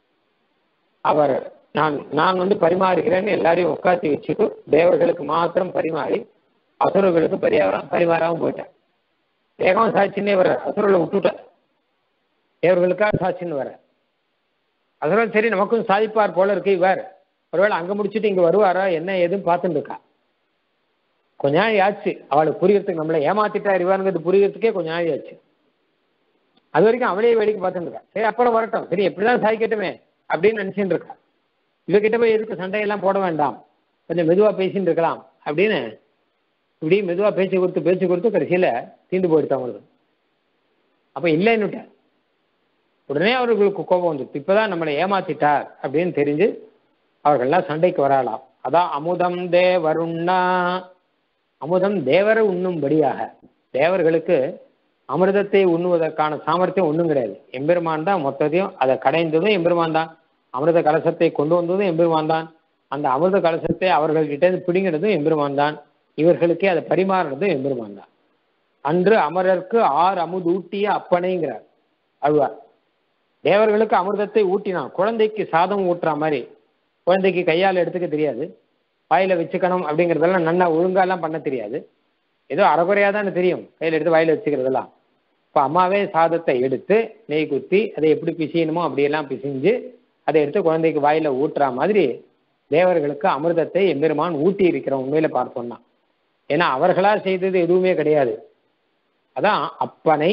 அவர் நான் நான் வந்து பரிமாறுகிறேன்னு எல்லாரையும் உட்காத்தி வச்சுட்டு தேவர்களுக்கு மாத்திரம் பரிமாறி அசுரர்களுக்கு பரிகாரம் பரிமாறாம போயிட்டேன் வேகம் சாட்சின்னே வர அசுரர்களை விட்டுட்டேன் தேவர்களுக்காக சாட்சின்னு வர அசுரன் சரி நமக்கும் சாதிப்பார் போல இருக்கு இவர் ஒருவேளை அங்க முடிச்சுட்டு இங்க வருவாரா என்ன ஏதுன்னு பார்த்துட்டு இருக்கா கொஞ்ச நாள் ஆச்சு அவளுக்கு புரியறதுக்கு நம்மளை ஏமாத்திட்டா இவாருங்கிறது புரியறதுக்கே கொஞ்ச நாள் ஆச்சு அது வரைக்கும் அவளே வேடிக்கை பார்த்துட்டு இருக்கா சரி அப்புறம் வரட்டும் சரி எப்படிதான் சாய்க்கட்டுமே அப்படின்னு நினைச்சுட்டு இருக்கா இவகிட்ட போய் எதுக்கு சண்டையெல்லாம் போட வேண்டாம் கொஞ்சம் மெதுவா பேசிட்டு இருக்கலாம் அப்படின்னு இப்படி மெதுவா பேச்சு கொடுத்து பேச்சு கொடுத்து கடைசியில தீந்து போயிடுச்சு அவங்களுக்கு அப்ப இல்லைன்னுட்டேன் உடனே அவர்களுக்கு கோபம் வந்துச்சு இப்பதான் நம்மளை ஏமாத்திட்டார் அப்படின்னு தெரிஞ்சு அவர்கள்லாம் சண்டைக்கு வரலாம் அதான் அமுதம் தேவருண்ணா அமுதம் தேவரை உண்ணும்படியாக தேவர்களுக்கு அமிர்தத்தை உண்ணுவதற்கான சாமர்த்தியம் ஒன்றும் கிடையாது எம்பெருமான் தான் மொத்தத்தையும் அதை கடைந்ததும் எம்பெருமான் தான் அமிர்த கலசத்தை கொண்டு வந்ததும் எம்பெருமான் தான் அந்த அமிர்த கலசத்தை அவர்கள்கிட்ட இருந்து பிடிங்கினதும் எம்பெருமான் தான் இவர்களுக்கே அதை பரிமாறுறதும் எம்பெருமான் தான் அன்று அமரருக்கு ஆறு அமுது ஊட்டிய அப்பனைங்கிறார் அழுவார் தேவர்களுக்கு அமிர்தத்தை ஊட்டினான் குழந்தைக்கு சாதம் ஊட்டுற மாதிரி குழந்தைக்கு கையால் எடுத்துக்க தெரியாது வாயில வச்சுக்கணும் அப்படிங்கிறதெல்லாம் நல்லா ஒழுங்காலாம் பண்ண தெரியாது ஏதோ அறகுறையாக தானே தெரியும் கையில் எடுத்து வாயில வச்சுக்கிறதெல்லாம் இப்போ அம்மாவே சாதத்தை எடுத்து நெய் குத்தி அதை எப்படி பிசையணுமோ அப்படியெல்லாம் பிசைஞ்சு அதை எடுத்து குழந்தைக்கு வாயில ஊட்டுற மாதிரி தேவர்களுக்கு அமிர்தத்தை எம்பெருமான் ஊட்டி இருக்கிற உண்மையில பார்த்தோம்னா ஏன்னா அவர்களா செய்தது எதுவுமே கிடையாது அதான் அப்பனை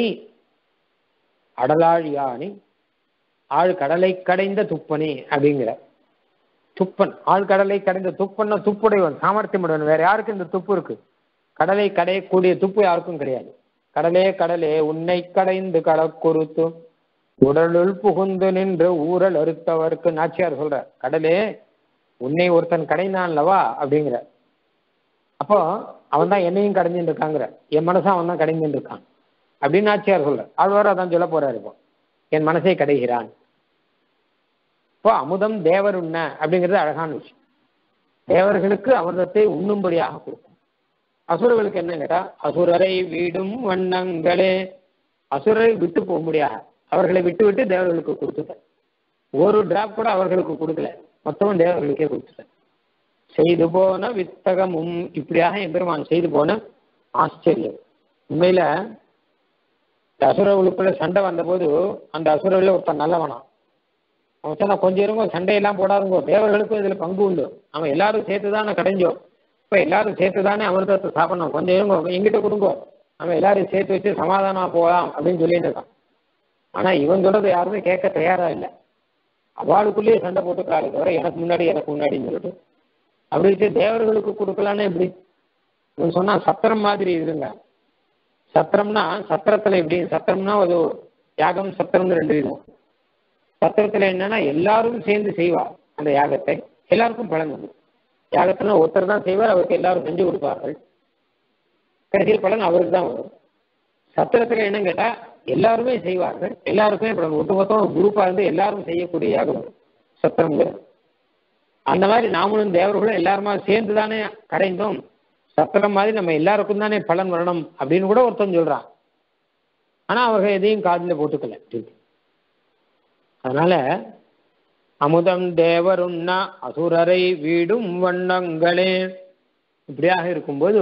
அடலாழ் யானி ஆழ் கடலை கடைந்த துப்பனி அப்படிங்கிற துப்பன் ஆழ் கடலை கடைந்த துப்பன்னா துப்புடையவன் சாமர்த்தியம் உடையவன் வேற யாருக்கு இந்த துப்பு இருக்கு கடலை கடையக்கூடிய துப்பு யாருக்கும் கிடையாது கடலே கடலே உன்னை கடைந்து களக்குறுத்து உடலுள் புகுந்து நின்று ஊரல் அறுத்தவர்க்கு நாச்சியார் சொல்ற கடலே உன்னை ஒருத்தன் கடைந்தான்லவா அப்படிங்கிற அப்போ அவன் தான் என்னையும் கடைஞ்சுட்டு இருக்காங்கிற என் மனசை அவன் தான் கடைஞ்சுட்டு இருக்கான் அப்படின்னு நாச்சியார் சொல்ற ஆழ்வார் அதான் சொல்ல போறாரு இப்போ என் மனசை கடைகிறான் இப்போ அமுதம் தேவர் உண்ண அப்படிங்கிறது அழகான விஷயம் தேவர்களுக்கு அமிர்தத்தை உண்ணும்படியாக கொடுக்கும் அசுரர்களுக்கு என்ன கேட்டா அசுரரை வீடும் வண்ணங்களே அசுரரை விட்டு போக முடியாது அவர்களை விட்டு விட்டு தேவர்களுக்கு கொடுத்துட்டார் ஒரு டிராப் கூட அவர்களுக்கு கொடுக்கல மொத்தமும் தேவர்களுக்கே கொடுத்துட்டார் செய்து போன வித்தகமும் இப்படியாக எம்பெருமான் செய்து போன ஆச்சரியம் உண்மையில இந்த அசுரர்களுக்குள்ள சண்டை வந்தபோது அந்த அசுரவில் ஒருத்தன் நல்லவனாம் அவன் சொன்னா கொஞ்சம் இருங்கோ சண்டையெல்லாம் போடாதுங்கோ தேவர்களுக்கும் இதுல பங்கு உண்டு அவன் எல்லாரும் சேர்த்து தானே கடைஞ்சோம் இப்ப எல்லாரும் சேர்த்து தானே அமிர்தத்தை சாப்பிடணும் கொஞ்சம் இருங்கோ எங்கிட்ட கொடுங்கோ நம்ம எல்லாரும் சேர்த்து வச்சு சமாதானமா போகலாம் அப்படின்னு சொல்லிட்டு இருக்கான் ஆனா இவன் சொல்றது யாருமே கேட்க தயாரா இல்லை அவளுக்குள்ளேயே சண்டை போட்டுக்கிறாளே தவிர எனக்கு முன்னாடி எனக்கு முன்னாடின்னு சொல்லிட்டு அப்படி வச்சு தேவர்களுக்கு கொடுக்கலான்னு எப்படி இவன் சொன்னா சத்திரம் மாதிரி இருங்க சத்திரம்னா சத்திரத்துல எப்படி சத்திரம்னா ஒரு யாகம் சத்திரம்னு ரெண்டு விதம் சத்திரத்துல என்னன்னா எல்லாரும் சேர்ந்து செய்வா அந்த யாகத்தை எல்லாருக்கும் பலன் உண்டு யாகத்துல ஒருத்தர் தான் செய்வார் அவருக்கு எல்லாரும் செஞ்சு கொடுப்பார்கள் கடைசியில் பலன் அவருக்கு தான் வரும் சத்திரத்துல என்னன்னு கேட்டா எல்லாருமே செய்வார்கள் எல்லாருக்குமே பலன் ஒட்டுமொத்தம் குரூப்பா இருந்து எல்லாரும் செய்யக்கூடிய யாகம் சத்திரங்கிறது அந்த மாதிரி நாமளும் தேவர்களும் எல்லாருமா சேர்ந்து தானே கரைந்தோம் சத்திரம் மாதிரி நம்ம எல்லாருக்கும் தானே பலன் வரணும் அப்படின்னு கூட ஒருத்தன் சொல்றான் ஆனா அவர்கள் எதையும் காதில் போட்டுக்கல அதனால அமுதம் தேவருண்ணா அசுரரை வீடும் வண்ணங்களே இப்படியாக இருக்கும்போது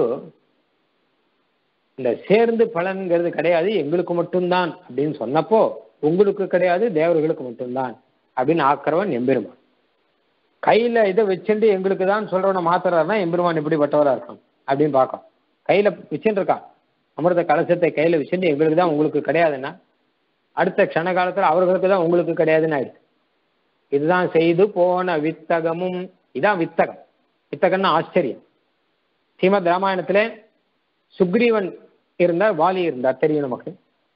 இந்த சேர்ந்து பலன்கிறது கிடையாது எங்களுக்கு மட்டும்தான் அப்படின்னு சொன்னப்போ உங்களுக்கு கிடையாது தேவர்களுக்கு மட்டும்தான் அப்படின்னு ஆக்கிறவன் எம்பெருமான் கையில இதை வச்சுட்டு எங்களுக்கு தான் சொல்றவனை மாத்துறாருன்னா எம்பெருமான் எப்படிப்பட்டவரா இருக்கும் அப்படின்னு பார்க்கும் கையில வச்சுட்டு இருக்கான் அமிர்த கலசத்தை கையில வச்சுட்டு எங்களுக்கு தான் உங்களுக்கு கிடையாதுன்னா அடுத்த க்ஷண காலத்துல அவர்களுக்கு தான் உங்களுக்கு கிடையாதுன்னு ஆயிடுச்சு இதுதான் செய்து போன வித்தகமும் இதான் வித்தகம் வித்தகம்னா ஆச்சரியம் ஸ்ரீமத் ராமாயணத்துல சுக்ரீவன் இருந்தார் வாலி இருந்தார் தெரியும் நமக்கு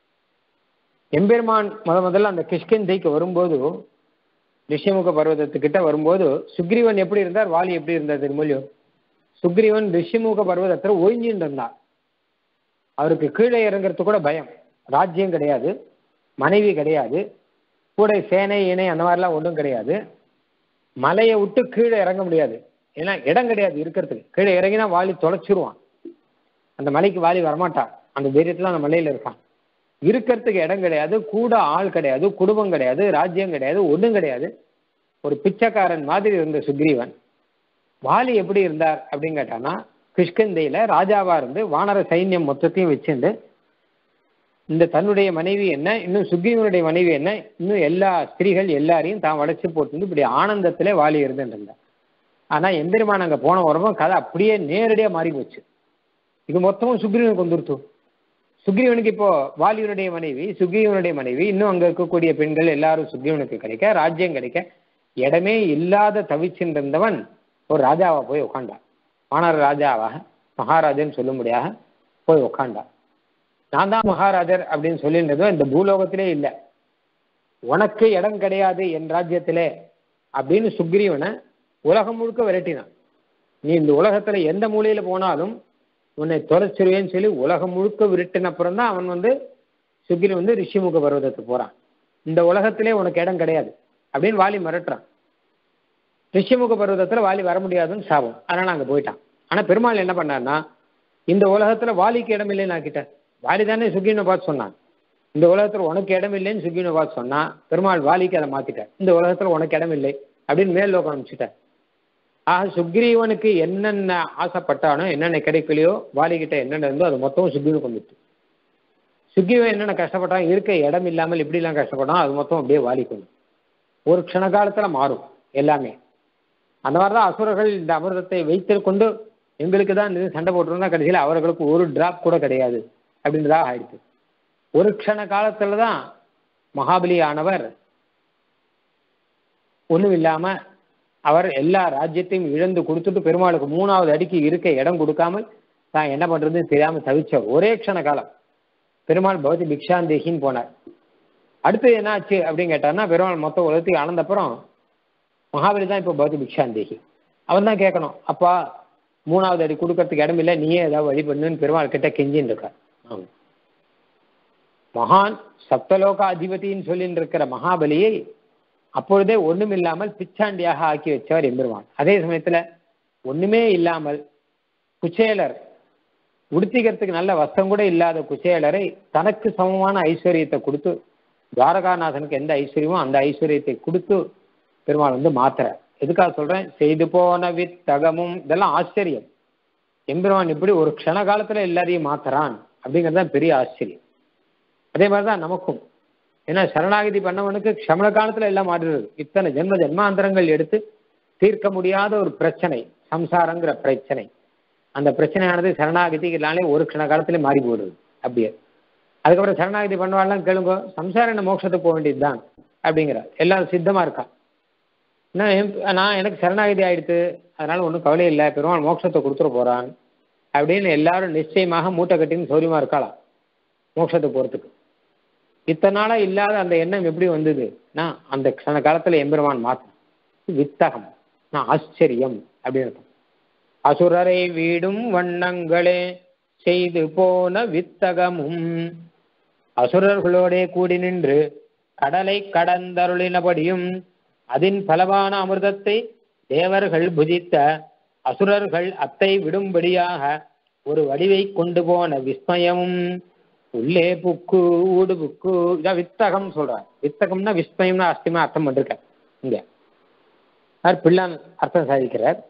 எம்பெருமான் முத முதல்ல அந்த கிஷ்கிந்தைக்கு வரும்போது ரிஷிமுக பர்வதத்துக்கிட்ட வரும்போது சுக்ரீவன் எப்படி இருந்தார் வாலி எப்படி இருந்தார் தெரியுமோ சுக்ரீவன் ரிஷிமுக பர்வதத்தில் ஒழிஞ்சின்னு இருந்தார் அவருக்கு கீழே இறங்குறது கூட பயம் ராஜ்யம் கிடையாது மனைவி கிடையாது கூட சேனை இணை அந்த மாதிரிலாம் ஒன்றும் கிடையாது மலையை விட்டு கீழே இறங்க முடியாது ஏன்னா இடம் கிடையாது இருக்கிறதுக்கு கீழே இறங்கினா வாலி தொலைச்சிருவான் அந்த மலைக்கு வாலி வரமாட்டான் அந்த தைரியத்தில் அந்த மலையில் இருக்கான் இருக்கிறதுக்கு இடம் கிடையாது கூட ஆள் கிடையாது குடும்பம் கிடையாது ராஜ்யம் கிடையாது ஒன்றும் கிடையாது ஒரு பிச்சைக்காரன் மாதிரி இருந்த சுக்ரீவன் வாலி எப்படி இருந்தார் அப்படின்னு கேட்டான்னா கிஷ்கந்தையில ராஜாவா இருந்து வானர சைன்யம் மொத்தத்தையும் வச்சுண்டு இந்த தன்னுடைய மனைவி என்ன இன்னும் சுக்ரீவனுடைய மனைவி என்ன இன்னும் எல்லா ஸ்திரீகள் எல்லாரையும் தான் வளைச்சு போட்டு இப்படி ஆனந்தத்திலே வாலி இருந்துட்டு இருந்தார் ஆனா எம்பெருமான் அங்க போன உடம்பு கதை அப்படியே நேரடியா மாறி போச்சு இது மொத்தமும் சுக்ரீவனுக்கு வந்துருத்து சுக்ரீவனுக்கு இப்போ வாலியனுடைய மனைவி சுக்ரீவனுடைய மனைவி இன்னும் அங்க இருக்கக்கூடிய பெண்கள் எல்லாரும் சுக்ரீவனுக்கு கிடைக்க ராஜ்யம் கிடைக்க இடமே இல்லாத தவிச்சின்றிருந்தவன் ஒரு ராஜாவா போய் உட்காண்டான் வானர ராஜாவாக மகாராஜன் சொல்லும்படியாக போய் உட்காண்டான் நான் தான் மகாராஜர் அப்படின்னு சொல்லின்றதும் இந்த பூலோகத்திலே இல்லை உனக்கு இடம் கிடையாது என் ராஜ்யத்திலே அப்படின்னு சுக்ரீவனை உலகம் முழுக்க விரட்டினான் நீ இந்த உலகத்துல எந்த மூலையில போனாலும் உன்னை தொலைச்சிருவேன்னு சொல்லி உலகம் முழுக்க விரட்டின அப்புறம் தான் அவன் வந்து சுக்ரி வந்து ரிஷிமுக பர்வதத்துக்கு போறான் இந்த உலகத்திலே உனக்கு இடம் கிடையாது அப்படின்னு வாலி மிரட்டுறான் ரிஷிமுக பர்வதத்துல வாலி வர முடியாதுன்னு சாபம் அதனால அங்க போயிட்டான் ஆனா பெருமாள் என்ன பண்ணார்னா இந்த உலகத்துல வாலிக்கு இடம் இல்லைன்னு ஆக்கிட்டார் வாலி தானே சுக்ரீவனை பார்த்து சொன்னான் இந்த உலகத்துல உனக்கு இடம் இல்லைன்னு சுக்ரீவனை பார்த்து சொன்னா பெருமாள் வாலிக்கு அதை மாத்திட்டார் இந்த உலகத்துல உனக்கு இடம் இல்லை அப்படின்னு மேல் லோகம் அனுப்பிச்சிட்டார் ஆக சுக்ரீவனுக்கு என்னென்ன ஆசைப்பட்டானோ என்னென்ன கிடைக்கலையோ வாலிகிட்ட என்னென்ன இருந்தோ அது மொத்தம் சுக்ரீவனுக்கு வந்துட்டு சுக்ரீவன் என்னென்ன கஷ்டப்பட்டான் இருக்க இடம் இல்லாமல் இப்படிலாம் கஷ்டப்பட்டான் அது மொத்தம் அப்படியே வாலிக்கணும் ஒரு க்ஷண காலத்துல மாறும் எல்லாமே அந்த மாதிரி தான் அசுரர்கள் இந்த அமிர்தத்தை வைத்து கொண்டு எங்களுக்கு தான் இது சண்டை போட்டுருந்தா கடைசியில் அவர்களுக்கு ஒரு டிராப் கூட கிடையாது அப்படின்றதா ஆயிடுச்சு ஒரு க்ஷண காலத்துல தான் மகாபலி ஆனவர் ஒன்றும் இல்லாம அவர் எல்லா ராஜ்யத்தையும் இழந்து கொடுத்துட்டு பெருமாளுக்கு மூணாவது அடிக்கு இருக்க இடம் கொடுக்காமல் தான் என்ன பண்றதுன்னு தெரியாம தவிச்சவர் ஒரே க்ஷண காலம் பெருமாள் பௌத்தி பிக்ஷாந்தேகின்னு போனார் அடுத்து என்னாச்சு அப்படின்னு கேட்டார்னா பெருமாள் மொத்த உலகத்துக்கு ஆனந்தப்புறம் மகாபலி தான் இப்போ பௌத்தி பிக்ஷாந்தேகி அவன் தான் கேட்கணும் அப்பா மூணாவது அடி கொடுக்கறதுக்கு இடம் இல்லை நீயே ஏதாவது வழி பண்ணுன்னு பெருமாள் கிட்ட கெஞ்சின்னு இருக்கார் ஆமா. மகான் சப்தலோக அதிபதின்னு சொல்லிட்டு இருக்கிற மகாபலியை அப்பொழுதே ஒண்ணும் இல்லாமல் பிச்சாண்டியாக ஆக்கி வச்சவர் எம்பெருமான் அதே சமயத்துல ஒண்ணுமே இல்லாமல் குச்சேலர் உடுத்திக்கிறதுக்கு நல்ல வஸ்திரம் கூட இல்லாத குச்சேலரை தனக்கு சமமான ஐஸ்வர்யத்தை கொடுத்து துவாரகாநாதனுக்கு எந்த ஐஸ்வர்யமோ அந்த ஐஸ்வர்யத்தை கொடுத்து பெருமாள் வந்து மாத்துறார் எதுக்காக சொல்றேன் செய்து போன வித்தகமும் இதெல்லாம் ஆச்சரியம் எம்பெருமான் இப்படி ஒரு க்ஷண காலத்துல எல்லாரையும் மாத்துறான் அப்படிங்கிறது தான் பெரிய ஆச்சரியம் அதே மாதிரிதான் நமக்கும் ஏன்னா சரணாகதி பண்ணவனுக்கு க்ஷமண காலத்துல எல்லாம் மாறுறது இத்தனை ஜென்ம ஜென்மாந்தரங்கள் எடுத்து தீர்க்க முடியாத ஒரு பிரச்சனை சம்சாரங்கிற பிரச்சனை அந்த பிரச்சனையானது சரணாகதினாலே ஒரு க்ஷண காலத்துல மாறி போடுறது அப்படியே அதுக்கப்புறம் சரணாகதி பண்ணுவாள்லாம் கேளுங்க சம்சாரம் என்ன மோட்சத்துக்கு போக வேண்டியது தான் அப்படிங்கிறார் எல்லாரும் சித்தமா இருக்கா நான் என்- நான் எனக்கு சரணாகதி ஆயிடுத்து அதனால ஒன்றும் கவலை இல்லை பெருமாள் மோட்சத்தை கொடுத்துட போறான் அப்படின்னு எல்லாரும் நிச்சயமாக மூட்டை கட்டின்னு சௌரியமா இருக்கலாம் மோட்சத்துக்கு போறதுக்கு இத்தனை நாளா இல்லாத அந்த எண்ணம் எப்படி வந்தது நான் அந்த க்ஷண காலத்துல எம்பெருமான் மாத்தம் வித்தகம் நான் ஆச்சரியம் அப்படின்னு அர்த்தம். அசுரரை வீடும் வண்ணங்களே செய்து போன வித்தகமும் அசுரர்களோடே கூடி நின்று கடலை கடந்தருளினபடியும் அதின் பலவான அமிர்தத்தை தேவர்கள் புஜித்த அசுரர்கள் அத்தை விடும்படியாக ஒரு வடிவை கொண்டு போன விஸ்மயமும் உள்ளே புக்கு ஊடு புக்கு இதான் வித்தகம் சொல்றார் வித்தகம்னா விஸ்மயம்னா அஸ்திமா அர்த்தம் பண்ணிருக்கார் இங்க யார் பிள்ளான் அர்த்தம் சாதிக்கிறார்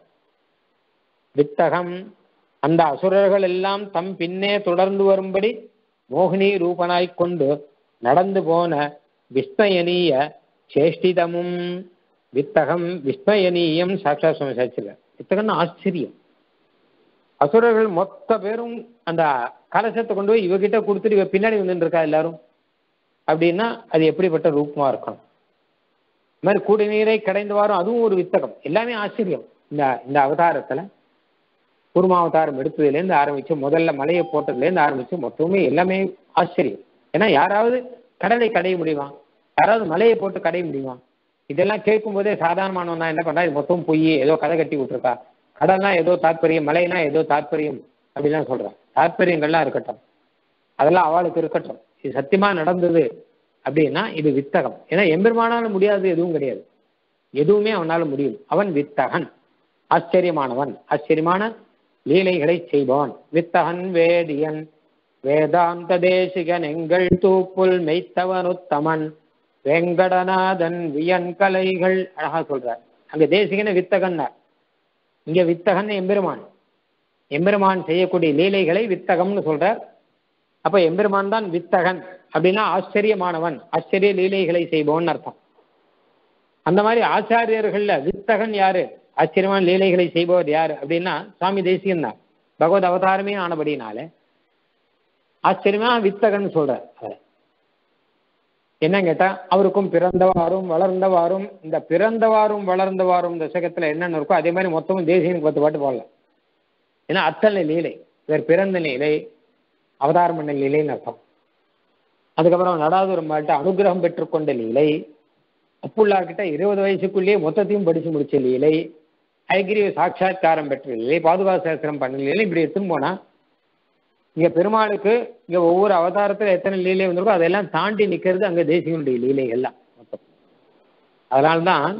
வித்தகம் அந்த அசுரர்கள் எல்லாம் தம் பின்னே தொடர்ந்து வரும்படி மோகினி ரூபனாய்க் கொண்டு நடந்து போன விஸ்மயனீய சேஷ்டிதமும் வித்தகம் விஸ்மயனீயம் சாட்சா சுவாமி சாதிச்சிருக்கார் வித்தகம்னு ஆச்சரியம் அசுரர்கள் மொத்த பேரும் அந்த கலசத்தை கொண்டு போய் இவகிட்ட கொடுத்துட்டு இவ பின்னாடி வந்துட்டு இருக்கா எல்லாரும் அப்படின்னா அது எப்படிப்பட்ட ரூபமா இருக்கணும் இந்த மாதிரி குடிநீரை கடைந்து வாரும் அதுவும் ஒரு வித்தகம் எல்லாமே ஆச்சரியம் இந்த இந்த அவதாரத்துல குருமாவதாரம் எடுத்ததுலேருந்து ஆரம்பிச்சு முதல்ல மலையை போட்டதுலேருந்து ஆரம்பிச்சு மொத்தமே எல்லாமே ஆச்சரியம் ஏன்னா யாராவது கடலை கடைய முடியுமா யாராவது மலையை போட்டு கடைய முடியுமா இதெல்லாம் கேட்கும் போதே சாதாரணமானவன் தான் என்ன பண்றா இது மொத்தம் பொய் ஏதோ கதை கட்டி விட்டுருக்கா கடல்னா ஏதோ தாத்பரியம் மலைனா ஏதோ தாத்பரியம் அப்படிலாம் சொல்றான் தாத்பரியங்கள்லாம் இருக்கட்டும் அதெல்லாம் அவளுக்கு இருக்கட்டும் இது சத்தியமா நடந்தது அப்படின்னா இது வித்தகம் ஏன்னா எம்பெருமானால முடியாது எதுவும் கிடையாது எதுவுமே அவனால முடியும் அவன் வித்தகன் ஆச்சரியமானவன் ஆச்சரியமான லீலைகளை செய்பவன் வித்தகன் வேதியன் வேதாந்த தேசிகன் எங்கள் தூப்புல் மெய்த்தவனுத்தமன் வெங்கடநாதன் வியன் கலைகள் அழகா சொல்றார் அங்க தேசிகன வித்தகன்னார் இங்க வித்தகன் எம்பெருமான் எம்பெருமான் செய்யக்கூடிய லீலைகளை வித்தகம்னு சொல்றார் அப்ப எம்பெருமான் தான் வித்தகன் அப்படின்னா ஆச்சரியமானவன் ஆச்சரிய லீலைகளை செய்பவன் அர்த்தம் அந்த மாதிரி ஆச்சாரியர்கள்ல வித்தகன் யாரு ஆச்சரியமான லீலைகளை செய்பவர் யாரு அப்படின்னா சுவாமி தேசிகன் தான் பகவத் அவதாரமே ஆனபடினால ஆச்சரியமா வித்தகன் சொல்றார் அவரை என்ன கேட்டா அவருக்கும் பிறந்தவாறும் வளர்ந்தவாறும் இந்த பிறந்தவாறும் வளர்ந்தவாறும் இந்த சகத்துல என்னென்ன இருக்கோ அதே மாதிரி மொத்தமும் தேசியனுக்கு பத்து பாட்டு போடலாம் ஏன்னா அத்தனை லீலை இவர் பிறந்த லீலை அவதாரம் பண்ண லீலைன்னு அர்த்தம் அதுக்கப்புறம் நடாதுரம்மாள்கிட்ட அனுகிரகம் பெற்றுக்கொண்ட லீலை அப்புள்ளார்கிட்ட இருபது வயசுக்குள்ளேயே மொத்தத்தையும் படிச்சு முடிச்ச லீலை ஐகிரிய சாட்சாத்காரம் பெற்ற லீலை பாதுகா சாஸ்திரம் பண்ண லீலை இப்படி எடுத்துன்னு போனா இங்க பெருமாளுக்கு இங்க ஒவ்வொரு அவதாரத்துல எத்தனை லீலை வந்திருக்கோ அதெல்லாம் தாண்டி நிக்கிறது அங்க தேசிகனுடைய லீலை எல்லாம் மொத்தம் அதனால்தான்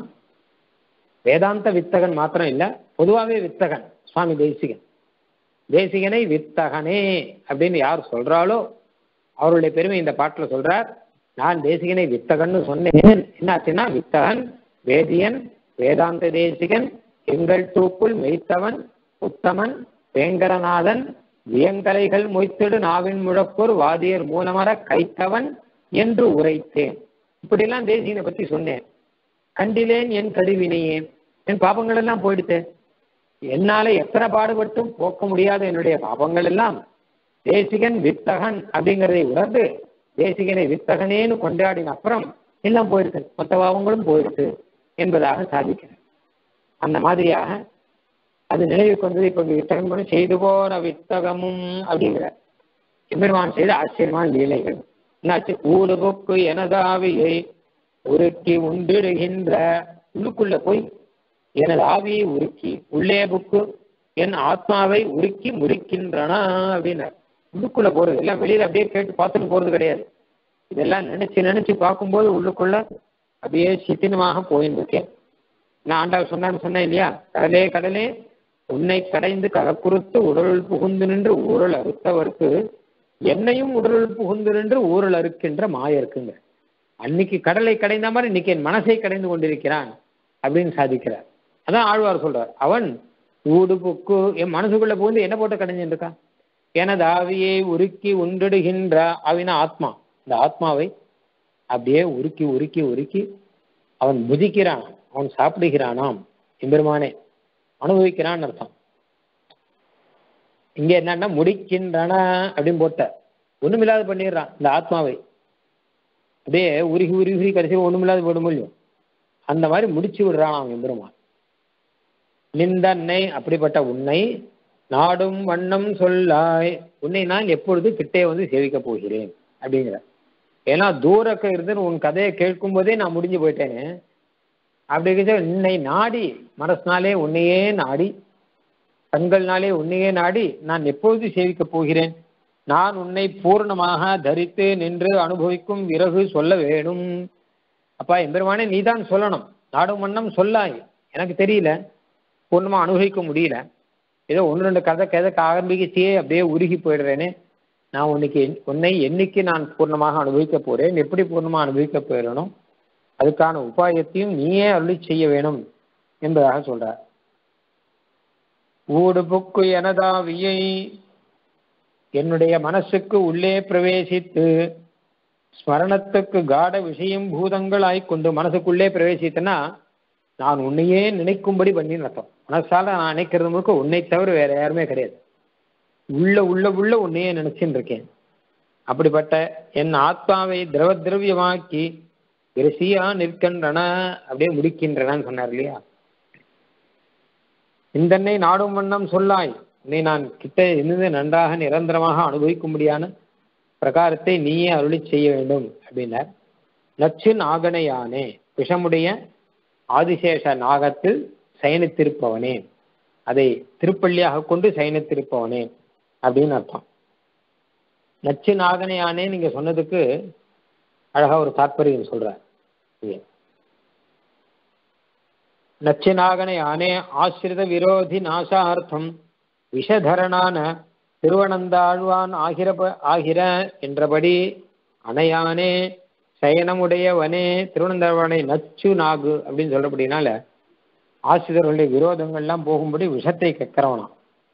வேதாந்த வித்தகன் மாத்திரம் இல்ல பொதுவாகவே வித்தகன் சுவாமி தேசிகன் தேசிகனை வித்தகனே அப்படின்னு யார் சொல்றாளோ அவருடைய பெருமை இந்த பாட்டுல சொல்றார் நான் தேசிகனை வித்தகன்னு சொன்னேன் என்னாச்சுன்னா வித்தகன் வேதியன் வேதாந்த தேசிகன் எங்கள் தூக்குள் மெய்த்தவன் உத்தமன் வேங்கடநாதன் வியங்கலைகள் மொய்த்திடு நாவின் முழப்போர் வாதியர் மூலமர கைத்தவன் என்று உரைத்தேன் இப்படியெல்லாம் தேசிகனை பத்தி சொன்னேன் கண்டிலேன் என் கடுவினையே என் பாபங்கள் எல்லாம் போயிடுத்து என்னால எத்தனை பாடுபட்டும் போக்க முடியாத என்னுடைய பாபங்கள் எல்லாம் தேசிகன் வித்தகன் அப்படிங்கிறதை உணர்ந்து தேசிகனை வித்தகனேன்னு கொண்டாடின அப்புறம் எல்லாம் போயிடுது மொத்த பாவங்களும் போயிடுது என்பதாக சாதிக்கிறேன் அந்த மாதிரியாக அது நினைவுக்கு வந்தது இப்ப வித்தகம் கூட செய்து போன வித்தகமும் அப்படிங்கிற எம்பெருமான் செய்த ஆச்சரியமான லீலைகள் என்னாச்சு ஊடு பொக்கு எனதாவியை உருக்கி உண்டிடுகின்ற உள்ளுக்குள்ள போய் எனது ஆவியை உருக்கி உள்ளே புக்கு என் ஆத்மாவை உருக்கி முறிக்கின்றன அப்படின்னார் உள்ளுக்குள்ள போறது எல்லாம் வெளியில அப்படியே கேட்டு பார்த்துட்டு போறது கிடையாது இதெல்லாம் நினைச்சு நினைச்சு பார்க்கும்போது உள்ளுக்குள்ள அப்படியே சித்தினமாக போயின்னு இருக்கேன் நான் ஆண்டாள் சொன்னான்னு சொன்னேன் இல்லையா கடலே கடலே உன்னை கடைந்து கலக்குறுத்து உடலுள் புகுந்து நின்று ஊரல் அறுத்தவர்க்கு என்னையும் உடலுள் புகுந்து நின்று ஊரல் அறுக்கின்ற மாய இருக்குங்க அன்னைக்கு கடலை கடைந்த மாதிரி இன்னைக்கு என் மனசை கடைந்து கொண்டிருக்கிறான் அப்படின்னு சாதிக்கிறார் அதான் ஆழ்வார் சொல்றார் அவன் ஊடு புக்கு என் மனசுக்குள்ள புகுந்து என்ன போட்டு கடைஞ்சுட்டு இருக்கான் எனது ஆவியை உருக்கி உண்டிடுகின்ற ஆவினா ஆத்மா இந்த ஆத்மாவை அப்படியே உருக்கி உருக்கி உருக்கி அவன் புதிக்கிறான் அவன் சாப்பிடுகிறானாம் எம்பெருமானே அனுபவிக்கிறான்னு அர்த்தம் இங்க என்னன்னா முடிக்கின்றன அப்படின்னு போட்ட ஒண்ணுமில்லாத பண்ணிடுறான் இந்த ஆத்மாவை அப்படியே உருகி உருகி உருகி கடைசி ஒண்ணுமில்லாத போயிட முடியும் அந்த மாதிரி முடிச்சு விடுறான் அவன் எம்பெருமான் நிந்தன்னை அப்படிப்பட்ட உன்னை நாடும் வண்ணம் சொல்லாய் உன்னை நான் எப்பொழுது கிட்டே வந்து சேவிக்க போகிறேன் அப்படிங்கிற ஏன்னா தூரக்க இருந்து உன் கதையை கேட்கும் போதே நான் முடிஞ்சு போயிட்டேனே அப்படி இருக்க உன்னை நாடி மனசுனாலே உன்னையே நாடி கண்கள்னாலே உன்னையே நாடி நான் எப்பொழுது சேவிக்க போகிறேன் நான் உன்னை பூர்ணமாக தரித்து நின்று அனுபவிக்கும் விறகு சொல்ல வேணும் அப்பா எம்பெருமானே நீதான் சொல்லணும் நாடும் வண்ணம் சொல்லாய் எனக்கு தெரியல பூர்ணமா அனுபவிக்க முடியல ஏதோ ஒன்று ரெண்டு கதை கதைக்கு ஆரம்பிக்கச்சியே அப்படியே உருகி போயிடுறேனே நான் உன்னைக்கு உன்னை என்னைக்கு நான் பூர்ணமாக அனுபவிக்க போறேன் எப்படி பூர்ணமாக அனுபவிக்க போயிடணும் அதுக்கான உபாயத்தையும் நீயே அருளி செய்ய வேணும் என்பதாக சொல்றார் ஊடு புக்கு எனதாவியை என்னுடைய மனசுக்கு உள்ளே பிரவேசித்து ஸ்மரணத்துக்கு காட விஷயம் பூதங்களாய் கொண்டு மனசுக்குள்ளே பிரவேசித்தனா நான் உன்னையே நினைக்கும்படி பண்ணி அர்த்தம் மனசால நான் நினைக்கிறது முழுக்க உன்னை தவிர வேற யாருமே கிடையாது உள்ள உள்ள உள்ள உன்னையே நினைச்சுன்னு இருக்கேன் அப்படிப்பட்ட என் ஆத்மாவை திரவ திரவியமாக்கி விரசியா நிற்கின்றன அப்படியே முடிக்கின்றனன்னு சொன்னார் இல்லையா இந்தன்னை நாடும் வண்ணம் சொல்லாய் உன்னை நான் கிட்ட இருந்து நன்றாக நிரந்தரமாக அனுபவிக்கும்படியான பிரகாரத்தை நீயே அருளி செய்ய வேண்டும் அப்படின்னார் நச்சு நாகனையானே விஷமுடைய ஆதிசேஷ நாகத்தில் சயனித்திருப்பவனே அதை திருப்பள்ளியாக கொண்டு சயனித்திருப்பவனே அப்படின்னு அர்த்தம் நச்சு நாகனையானே நீங்க சொன்னதுக்கு அழகா ஒரு தாற்பயம் சொல்றார் நச்சு நாகனையானே ஆசிரித விரோதி நாசார்த்தம் விஷதரனான திருவனந்தாழ்வான் ஆகிற ஆகிற என்றபடி அணையானே சயனமுடையவனே திருவனந்தாழ்வானை நச்சு நாகு அப்படின்னு சொல்றபடினால ஆசிரியர்களுடைய விரோதங்கள்லாம் போகும்படி விஷத்தை கக்கிறவனாம்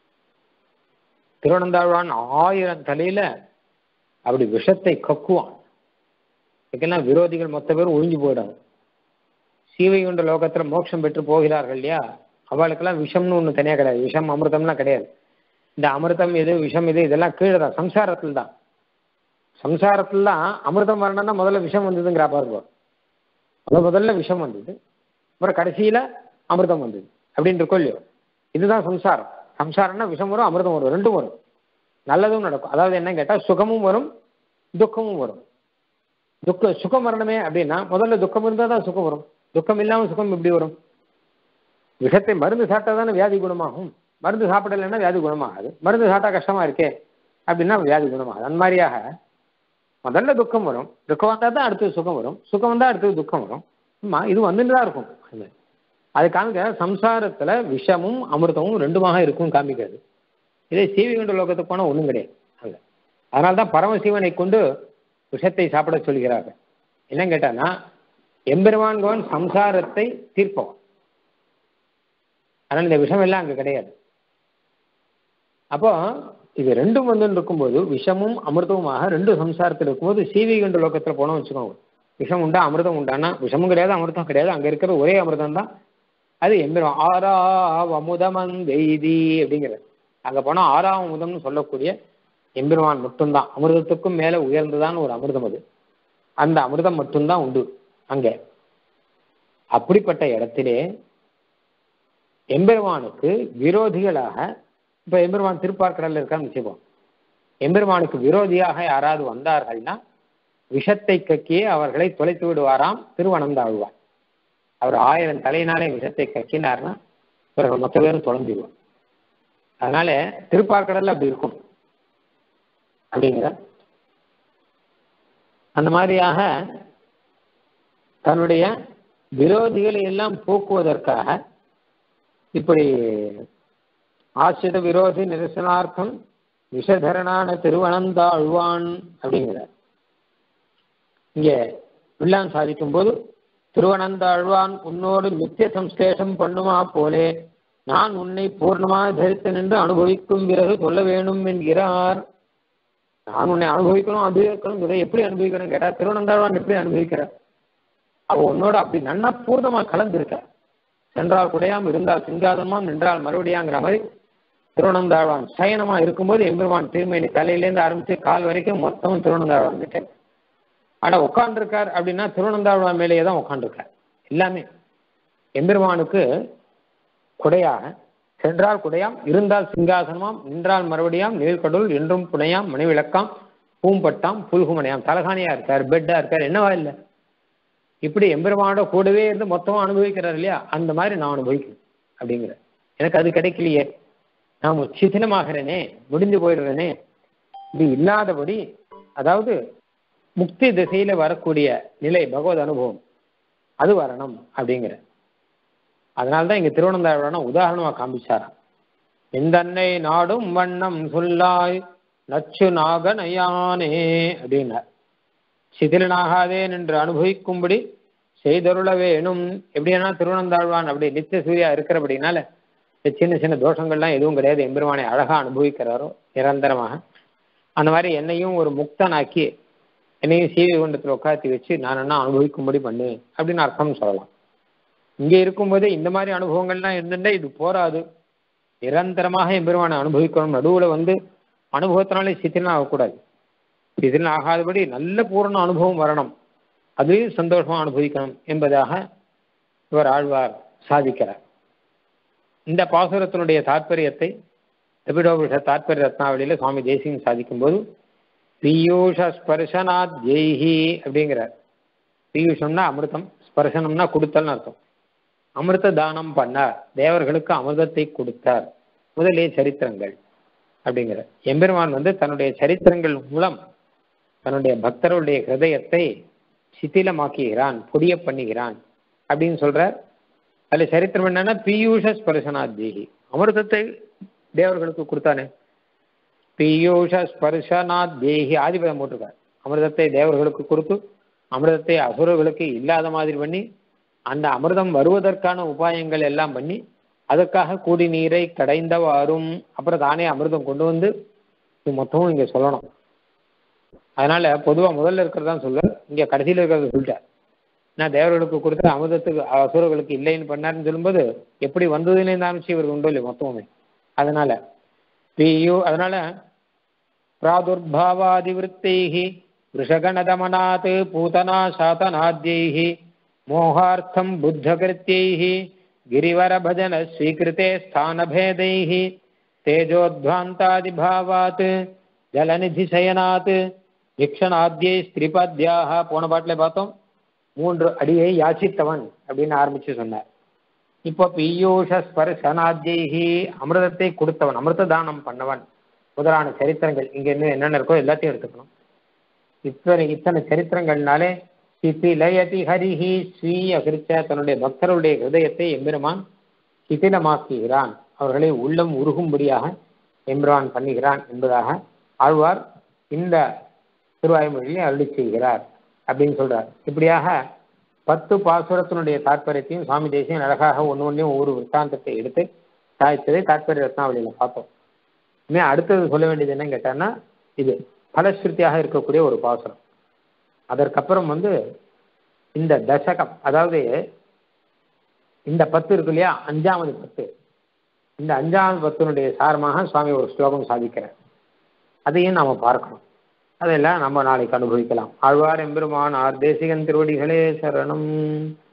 திருவனந்தாழ்வான் ஆயிரம் தலையில அப்படி விஷத்தை கக்குவான் இதுக்கெல்லாம் விரோதிகள் மொத்த பேரும் ஒழிஞ்சு போயிடும் சீவைகுண்ட லோகத்துல மோட்சம் பெற்று போகிறார்கள் இல்லையா அவளுக்கெல்லாம் விஷம்னு ஒண்ணு தனியா கிடையாது விஷம் அமிர்தம்லாம் கிடையாது இந்த அமிர்தம் எது விஷம் எது இதெல்லாம் கீழே தான் சம்சாரத்தில் தான் சம்சாரத்துல தான் அமிர்தம் வரணும்னா முதல்ல விஷம் வந்ததுங்கிறா பாருங்க முதல் முதல்ல விஷம் வந்தது அப்புறம் கடைசியில அமிர்தம் வந்தது அப்படின்னு இருக்கோ இல்லையோ இதுதான் சம்சாரம் சம்சாரம்னா விஷம் வரும் அமிர்தம் வரும் ரெண்டும் வரும் நல்லதும் நடக்கும் அதாவது என்ன கேட்டா சுகமும் வரும் துக்கமும் வரும் துக்க சுகம் வரணுமே அப்படின்னா முதல்ல துக்கம் இருந்தால் தான் சுகம் வரும் துக்கம் இல்லாமல் சுகம் எப்படி வரும் விஷத்தை மருந்து சாப்பிட்டா தானே வியாதி குணமாகும் மருந்து சாப்பிடலைன்னா வியாதி குணமாகாது மருந்து சாப்பிட்டா கஷ்டமா இருக்கே அப்படின்னா வியாதி குணமாகாது அந்த மாதிரியாக முதல்ல துக்கம் வரும் துக்கம் வந்தால் தான் அடுத்தது சுகம் வரும் சுகம் வந்தால் அடுத்தது துக்கம் வரும் ஆமா இது வந்துட்டு தான் இருக்கும் அது அது காமிக்க சம்சாரத்துல விஷமும் அமிர்தமும் ரெண்டுமாக இருக்கும் காமிக்காது இதே சீவிகுண்ட லோகத்துக்கு போனால் ஒன்றும் கிடையாது அங்கே அதனால தான் பரமசிவனை கொண்டு விஷத்தை சாப்பிட சொல்கிறார்கள் என்ன கேட்டான்னா எம்பெருமான்கவன் சம்சாரத்தை தீர்ப்பவன் அதனால் இந்த விஷம் எல்லாம் அங்கே கிடையாது அப்போ இது ரெண்டும் வந்து இருக்கும்போது விஷமும் அமிர்தமுமாக ரெண்டு சம்சாரத்தில் இருக்கும்போது சீவிகண்ட லோகத்தில் போனோம் வச்சுக்கோங்க விஷம் உண்டா அமிர்தம் உண்டானா விஷமும் கிடையாது அமிர்தம் கிடையாது அங்கே இருக்கிற ஒரே அமிர்தம் தான் அது எம்பெரும் ஆறா அமுதமந்தெய்தி அப்படிங்கிறது அங்கே போனால் ஆறாம் அமுதம்னு சொல்லக்கூடிய எம்பெருமான் மட்டும்தான் அமிர்தத்துக்கும் மேலே உயர்ந்ததான் ஒரு அமிர்தம் அது அந்த அமிர்தம் மட்டும்தான் உண்டு அங்கே அப்படிப்பட்ட இடத்திலே எம்பெருமானுக்கு விரோதிகளாக இப்போ எம்பெருமான் திருப்பார்க்கடலில் இருக்கான்னு வச்சுப்போம் எம்பெருமானுக்கு விரோதியாக யாராவது வந்தார்கள்னா விஷத்தை கக்கியே அவர்களை தொலைத்து விடுவாராம் திருவனந்தாழ்வார் அவர் ஆயிரம் தலையினாலே விஷத்தை கக்கினார்னா இவர்கள் மொத்த பேரும் தொலைஞ்சிடுவார் அதனால திருப்பார்க்கடல்ல அப்படி இருக்கும் அப்படிங்கிற அந்த மாதிரியாக தன்னுடைய விரோதிகளை எல்லாம் போக்குவதற்காக இப்படி ஆசிரித விரோதி நிரசனார்த்தம் விஷதரனான திருவனந்தாழ்வான் அப்படிங்கிறார் இங்க வில்லான் சாதிக்கும் போது திருவனந்தாழ்வான் உன்னோடு நித்திய சம்ஸ்லேஷம் பண்ணுமா போலே நான் உன்னை பூர்ணமாக தரித்து நின்று அனுபவிக்கும் பிறகு சொல்ல வேண்டும் என்கிறார் நான் உன்னை அனுபவிக்கணும் அனுபவிக்கணும் இதை எப்படி அனுபவிக்கணும் கேட்டா திருவனந்தாழ்வான் எப்படி அனுபவிக்கிறார் அவ உன்னோட அப்படி நன்னா பூர்ணமா கலந்துருக்க சென்றால் குடையாம் இருந்தால் சிங்காதமாம் நின்றால் மறுபடியாங்கிற மாதிரி திருவனந்தாழ்வான் சயனமா இருக்கும்போது எம்பெருமான் திருமேனி தலையிலேருந்து ஆரம்பிச்சு கால் வரைக்கும் மொத்தமும் திருவனந்தாழ்வான் கிட்ட ஆனா உட்காந்துருக்கார் அப்படின்னா திருவனந்தாழ்வான் மேலேயே தான் உட்காந்துருக்கார் எல்லாமே எம்பெருமானுக்கு குடையாக சென்றால் குடையாம் இருந்தால் சிங்காசனமாம் நின்றால் மறுபடியாம் நீழ்கடல் என்றும் புனையாம் மணிவிளக்காம் பூம்பட்டாம் புல்குமனையாம் தலகாணியா இருக்கார் பெட்டா இருக்கார் என்னவா இல்லை இப்படி எம்பெருமானோட கூடவே இருந்து மொத்தமா அனுபவிக்கிறார் இல்லையா அந்த மாதிரி நான் அனுபவிக்கணும் அப்படிங்கிற எனக்கு அது கிடைக்கலையே நான் சிதிலமாகிறேனே முடிஞ்சு போயிடுறேனே இது இல்லாதபடி அதாவது முக்தி திசையில வரக்கூடிய நிலை பகவத் அனுபவம் அது வரணும் அப்படிங்கிற அதனால்தான் இங்க திருவனந்தாழ்வான உதாரணமா காமிச்சாராம் எந்தன்னை நாடும் வண்ணம் சொல்லாய் நச்சு நாகனயானே அப்படின்னார் சிதிலனாகாதே என்று அனுபவிக்கும்படி செய்தருள வேணும் எப்படின்னா திருவனந்தாழ்வான் அப்படி நித்திய சூர்யா இருக்கிறபடினால சின்ன சின்ன தோஷங்கள்லாம் எதுவும் கிடையாது எம்பெருமானை அழகா அனுபவிக்கிறாரோ நிரந்தரமாக அந்த மாதிரி என்னையும் ஒரு முக்தனாக்கி என்னையும் சீவி குண்டத்தில் உட்காத்தி வச்சு நான் என்ன அனுபவிக்கும்படி பண்ணு அப்படின்னு அர்த்தம் சொல்லலாம் இங்கே இருக்கும்போதே இந்த மாதிரி அனுபவங்கள்லாம் இருந்துட்டா இது போராது நிரந்தரமாக எம்பெருமானை அனுபவிக்கணும் நடுவில் வந்து அனுபவத்தினாலே சித்திரன் ஆகக்கூடாது சித்திரன் ஆகாதபடி நல்ல பூரண அனுபவம் வரணும் அதையும் சந்தோஷமா அனுபவிக்கணும் என்பதாக இவர் ஆழ்வார் சாதிக்கிறார் இந்த பாசுரத்தினுடைய தாற்பயத்தை எபிடோபிஷ தாற்பய ரத்னாவளியில சுவாமி தேசியம் சாதிக்கும் போது பீயூஷ ஸ்பர்சனாத் ஜெய்ஹி அப்படிங்கிறார் பீயூஷம்னா அமிர்தம் ஸ்பர்சனம்னா கொடுத்தல்னு அர்த்தம் அமிர்த தானம் பண்ணார் தேவர்களுக்கு அமிர்தத்தை கொடுத்தார் முதலே சரித்திரங்கள் அப்படிங்கிற எம்பெருமான் வந்து தன்னுடைய சரித்திரங்கள் மூலம் தன்னுடைய பக்தருடைய ஹிருதயத்தை சித்திலமாக்குகிறான் புதிய பண்ணுகிறான் அப்படின்னு சொல்றார் அதுல சரித்திரம் என்னன்னா பீயூஷ ஸ்பர்சனாத் தேகி அமிர்தத்தை தேவர்களுக்கு கொடுத்தானே பீயூஷ ஸ்பர்சனாத் தேகி ஆதிபதம் போட்டிருக்கார் அமிர்தத்தை தேவர்களுக்கு கொடுத்து அமிர்தத்தை அசுரர்களுக்கு இல்லாத மாதிரி பண்ணி அந்த அமிர்தம் வருவதற்கான உபாயங்கள் எல்லாம் பண்ணி அதுக்காக கூடி நீரை கடைந்தவாறும் அப்புறம் தானே அமிர்தம் கொண்டு வந்து இது மொத்தமும் இங்க சொல்லணும் அதனால பொதுவா முதல்ல இருக்கிறதான் சொல்ல இங்க கடைசியில் இருக்கிறத சொல்லிட்டார் நான் தேவர்களுக்கு கொடுத்த அமிர்தத்துக்கு அசுரர்களுக்கு இல்லைன்னு பண்ணாருன்னு சொல்லும்போது எப்படி வந்ததுன்னு ஆரம்பிச்சு இவருக்கு உண்டோ இல்லையோ மொத்தமுமே அதனால பியு அதனால பிராதுர்பாவாதிவிருத்தைஹி वृषगणदमनात् पूतना शातनाद्यैः मोहार्थं बुद्धकृत्यैः गिरिवरभजनस्वीकृते स्थानभेदैः तेजोध्वान्तादिभावात् ஜலநிதிசயனாத் விக்ஷனாத்யை ஸ்திரிபத்யாக போன பாட்டில் பார்த்தோம் மூன்று அடியை யாச்சித்தவன் அப்படின்னு ஆரம்பிச்சு சொன்னார் இப்போ பீயூஷ ஸ்பர்சனாத்யைஹி அமிர்தத்தை கொடுத்தவன் அமிர்த தானம் பண்ணவன் முதலான சரித்திரங்கள் இங்க இன்னும் என்னென்ன இருக்கோ எல்லாத்தையும் எடுத்துக்கணும் இத்தனை இத்தனை சரித்திரங்கள்னாலே சிதிலயதி ஹரிஹி ஸ்வீய கிருச்ச தன்னுடைய பக்தருடைய ஹிருதயத்தை எம்பெருமான் சிதிலமாக்குகிறான் அவர்களை உள்ளம் உருகும்படியாக எம்பெருமான் பண்ணுகிறான் என்பதாக ஆழ்வார் இந்த திருவாய்மொழியை அருளி செய்கிறார் அப்படின்னு சொல்றார் இப்படியாக பத்து பாசுரத்தினுடைய தாற்பயத்தையும் சுவாமி தேசியம் அழகாக ஒன்று ஒன்றையும் ஒவ்வொரு விற்த்தாந்தத்தை எடுத்து சாய்த்ததை தாற்பய ரத்னாவளியில பார்த்தோம் இனிமே அடுத்தது சொல்ல வேண்டியது என்னன்னு கேட்டான்னா இது பலஸ்ருத்தியாக இருக்கக்கூடிய ஒரு பாசுரம் அதற்கப்புறம் வந்து இந்த தசகம் அதாவது இந்த பத்து இருக்கு இல்லையா அஞ்சாவது பத்து இந்த அஞ்சாவது பத்தினுடைய சாரமாக சுவாமி ஒரு ஸ்லோகம் சாதிக்கிறார் அதையும் நாம பார்க்கணும் அதெல்லாம் நம்ம நாளைக்கு அனுபவிக்கலாம் ஆழ்வார் எம்பெருமான் ஆர் தேசிகன் திருவடிகளே சரணம்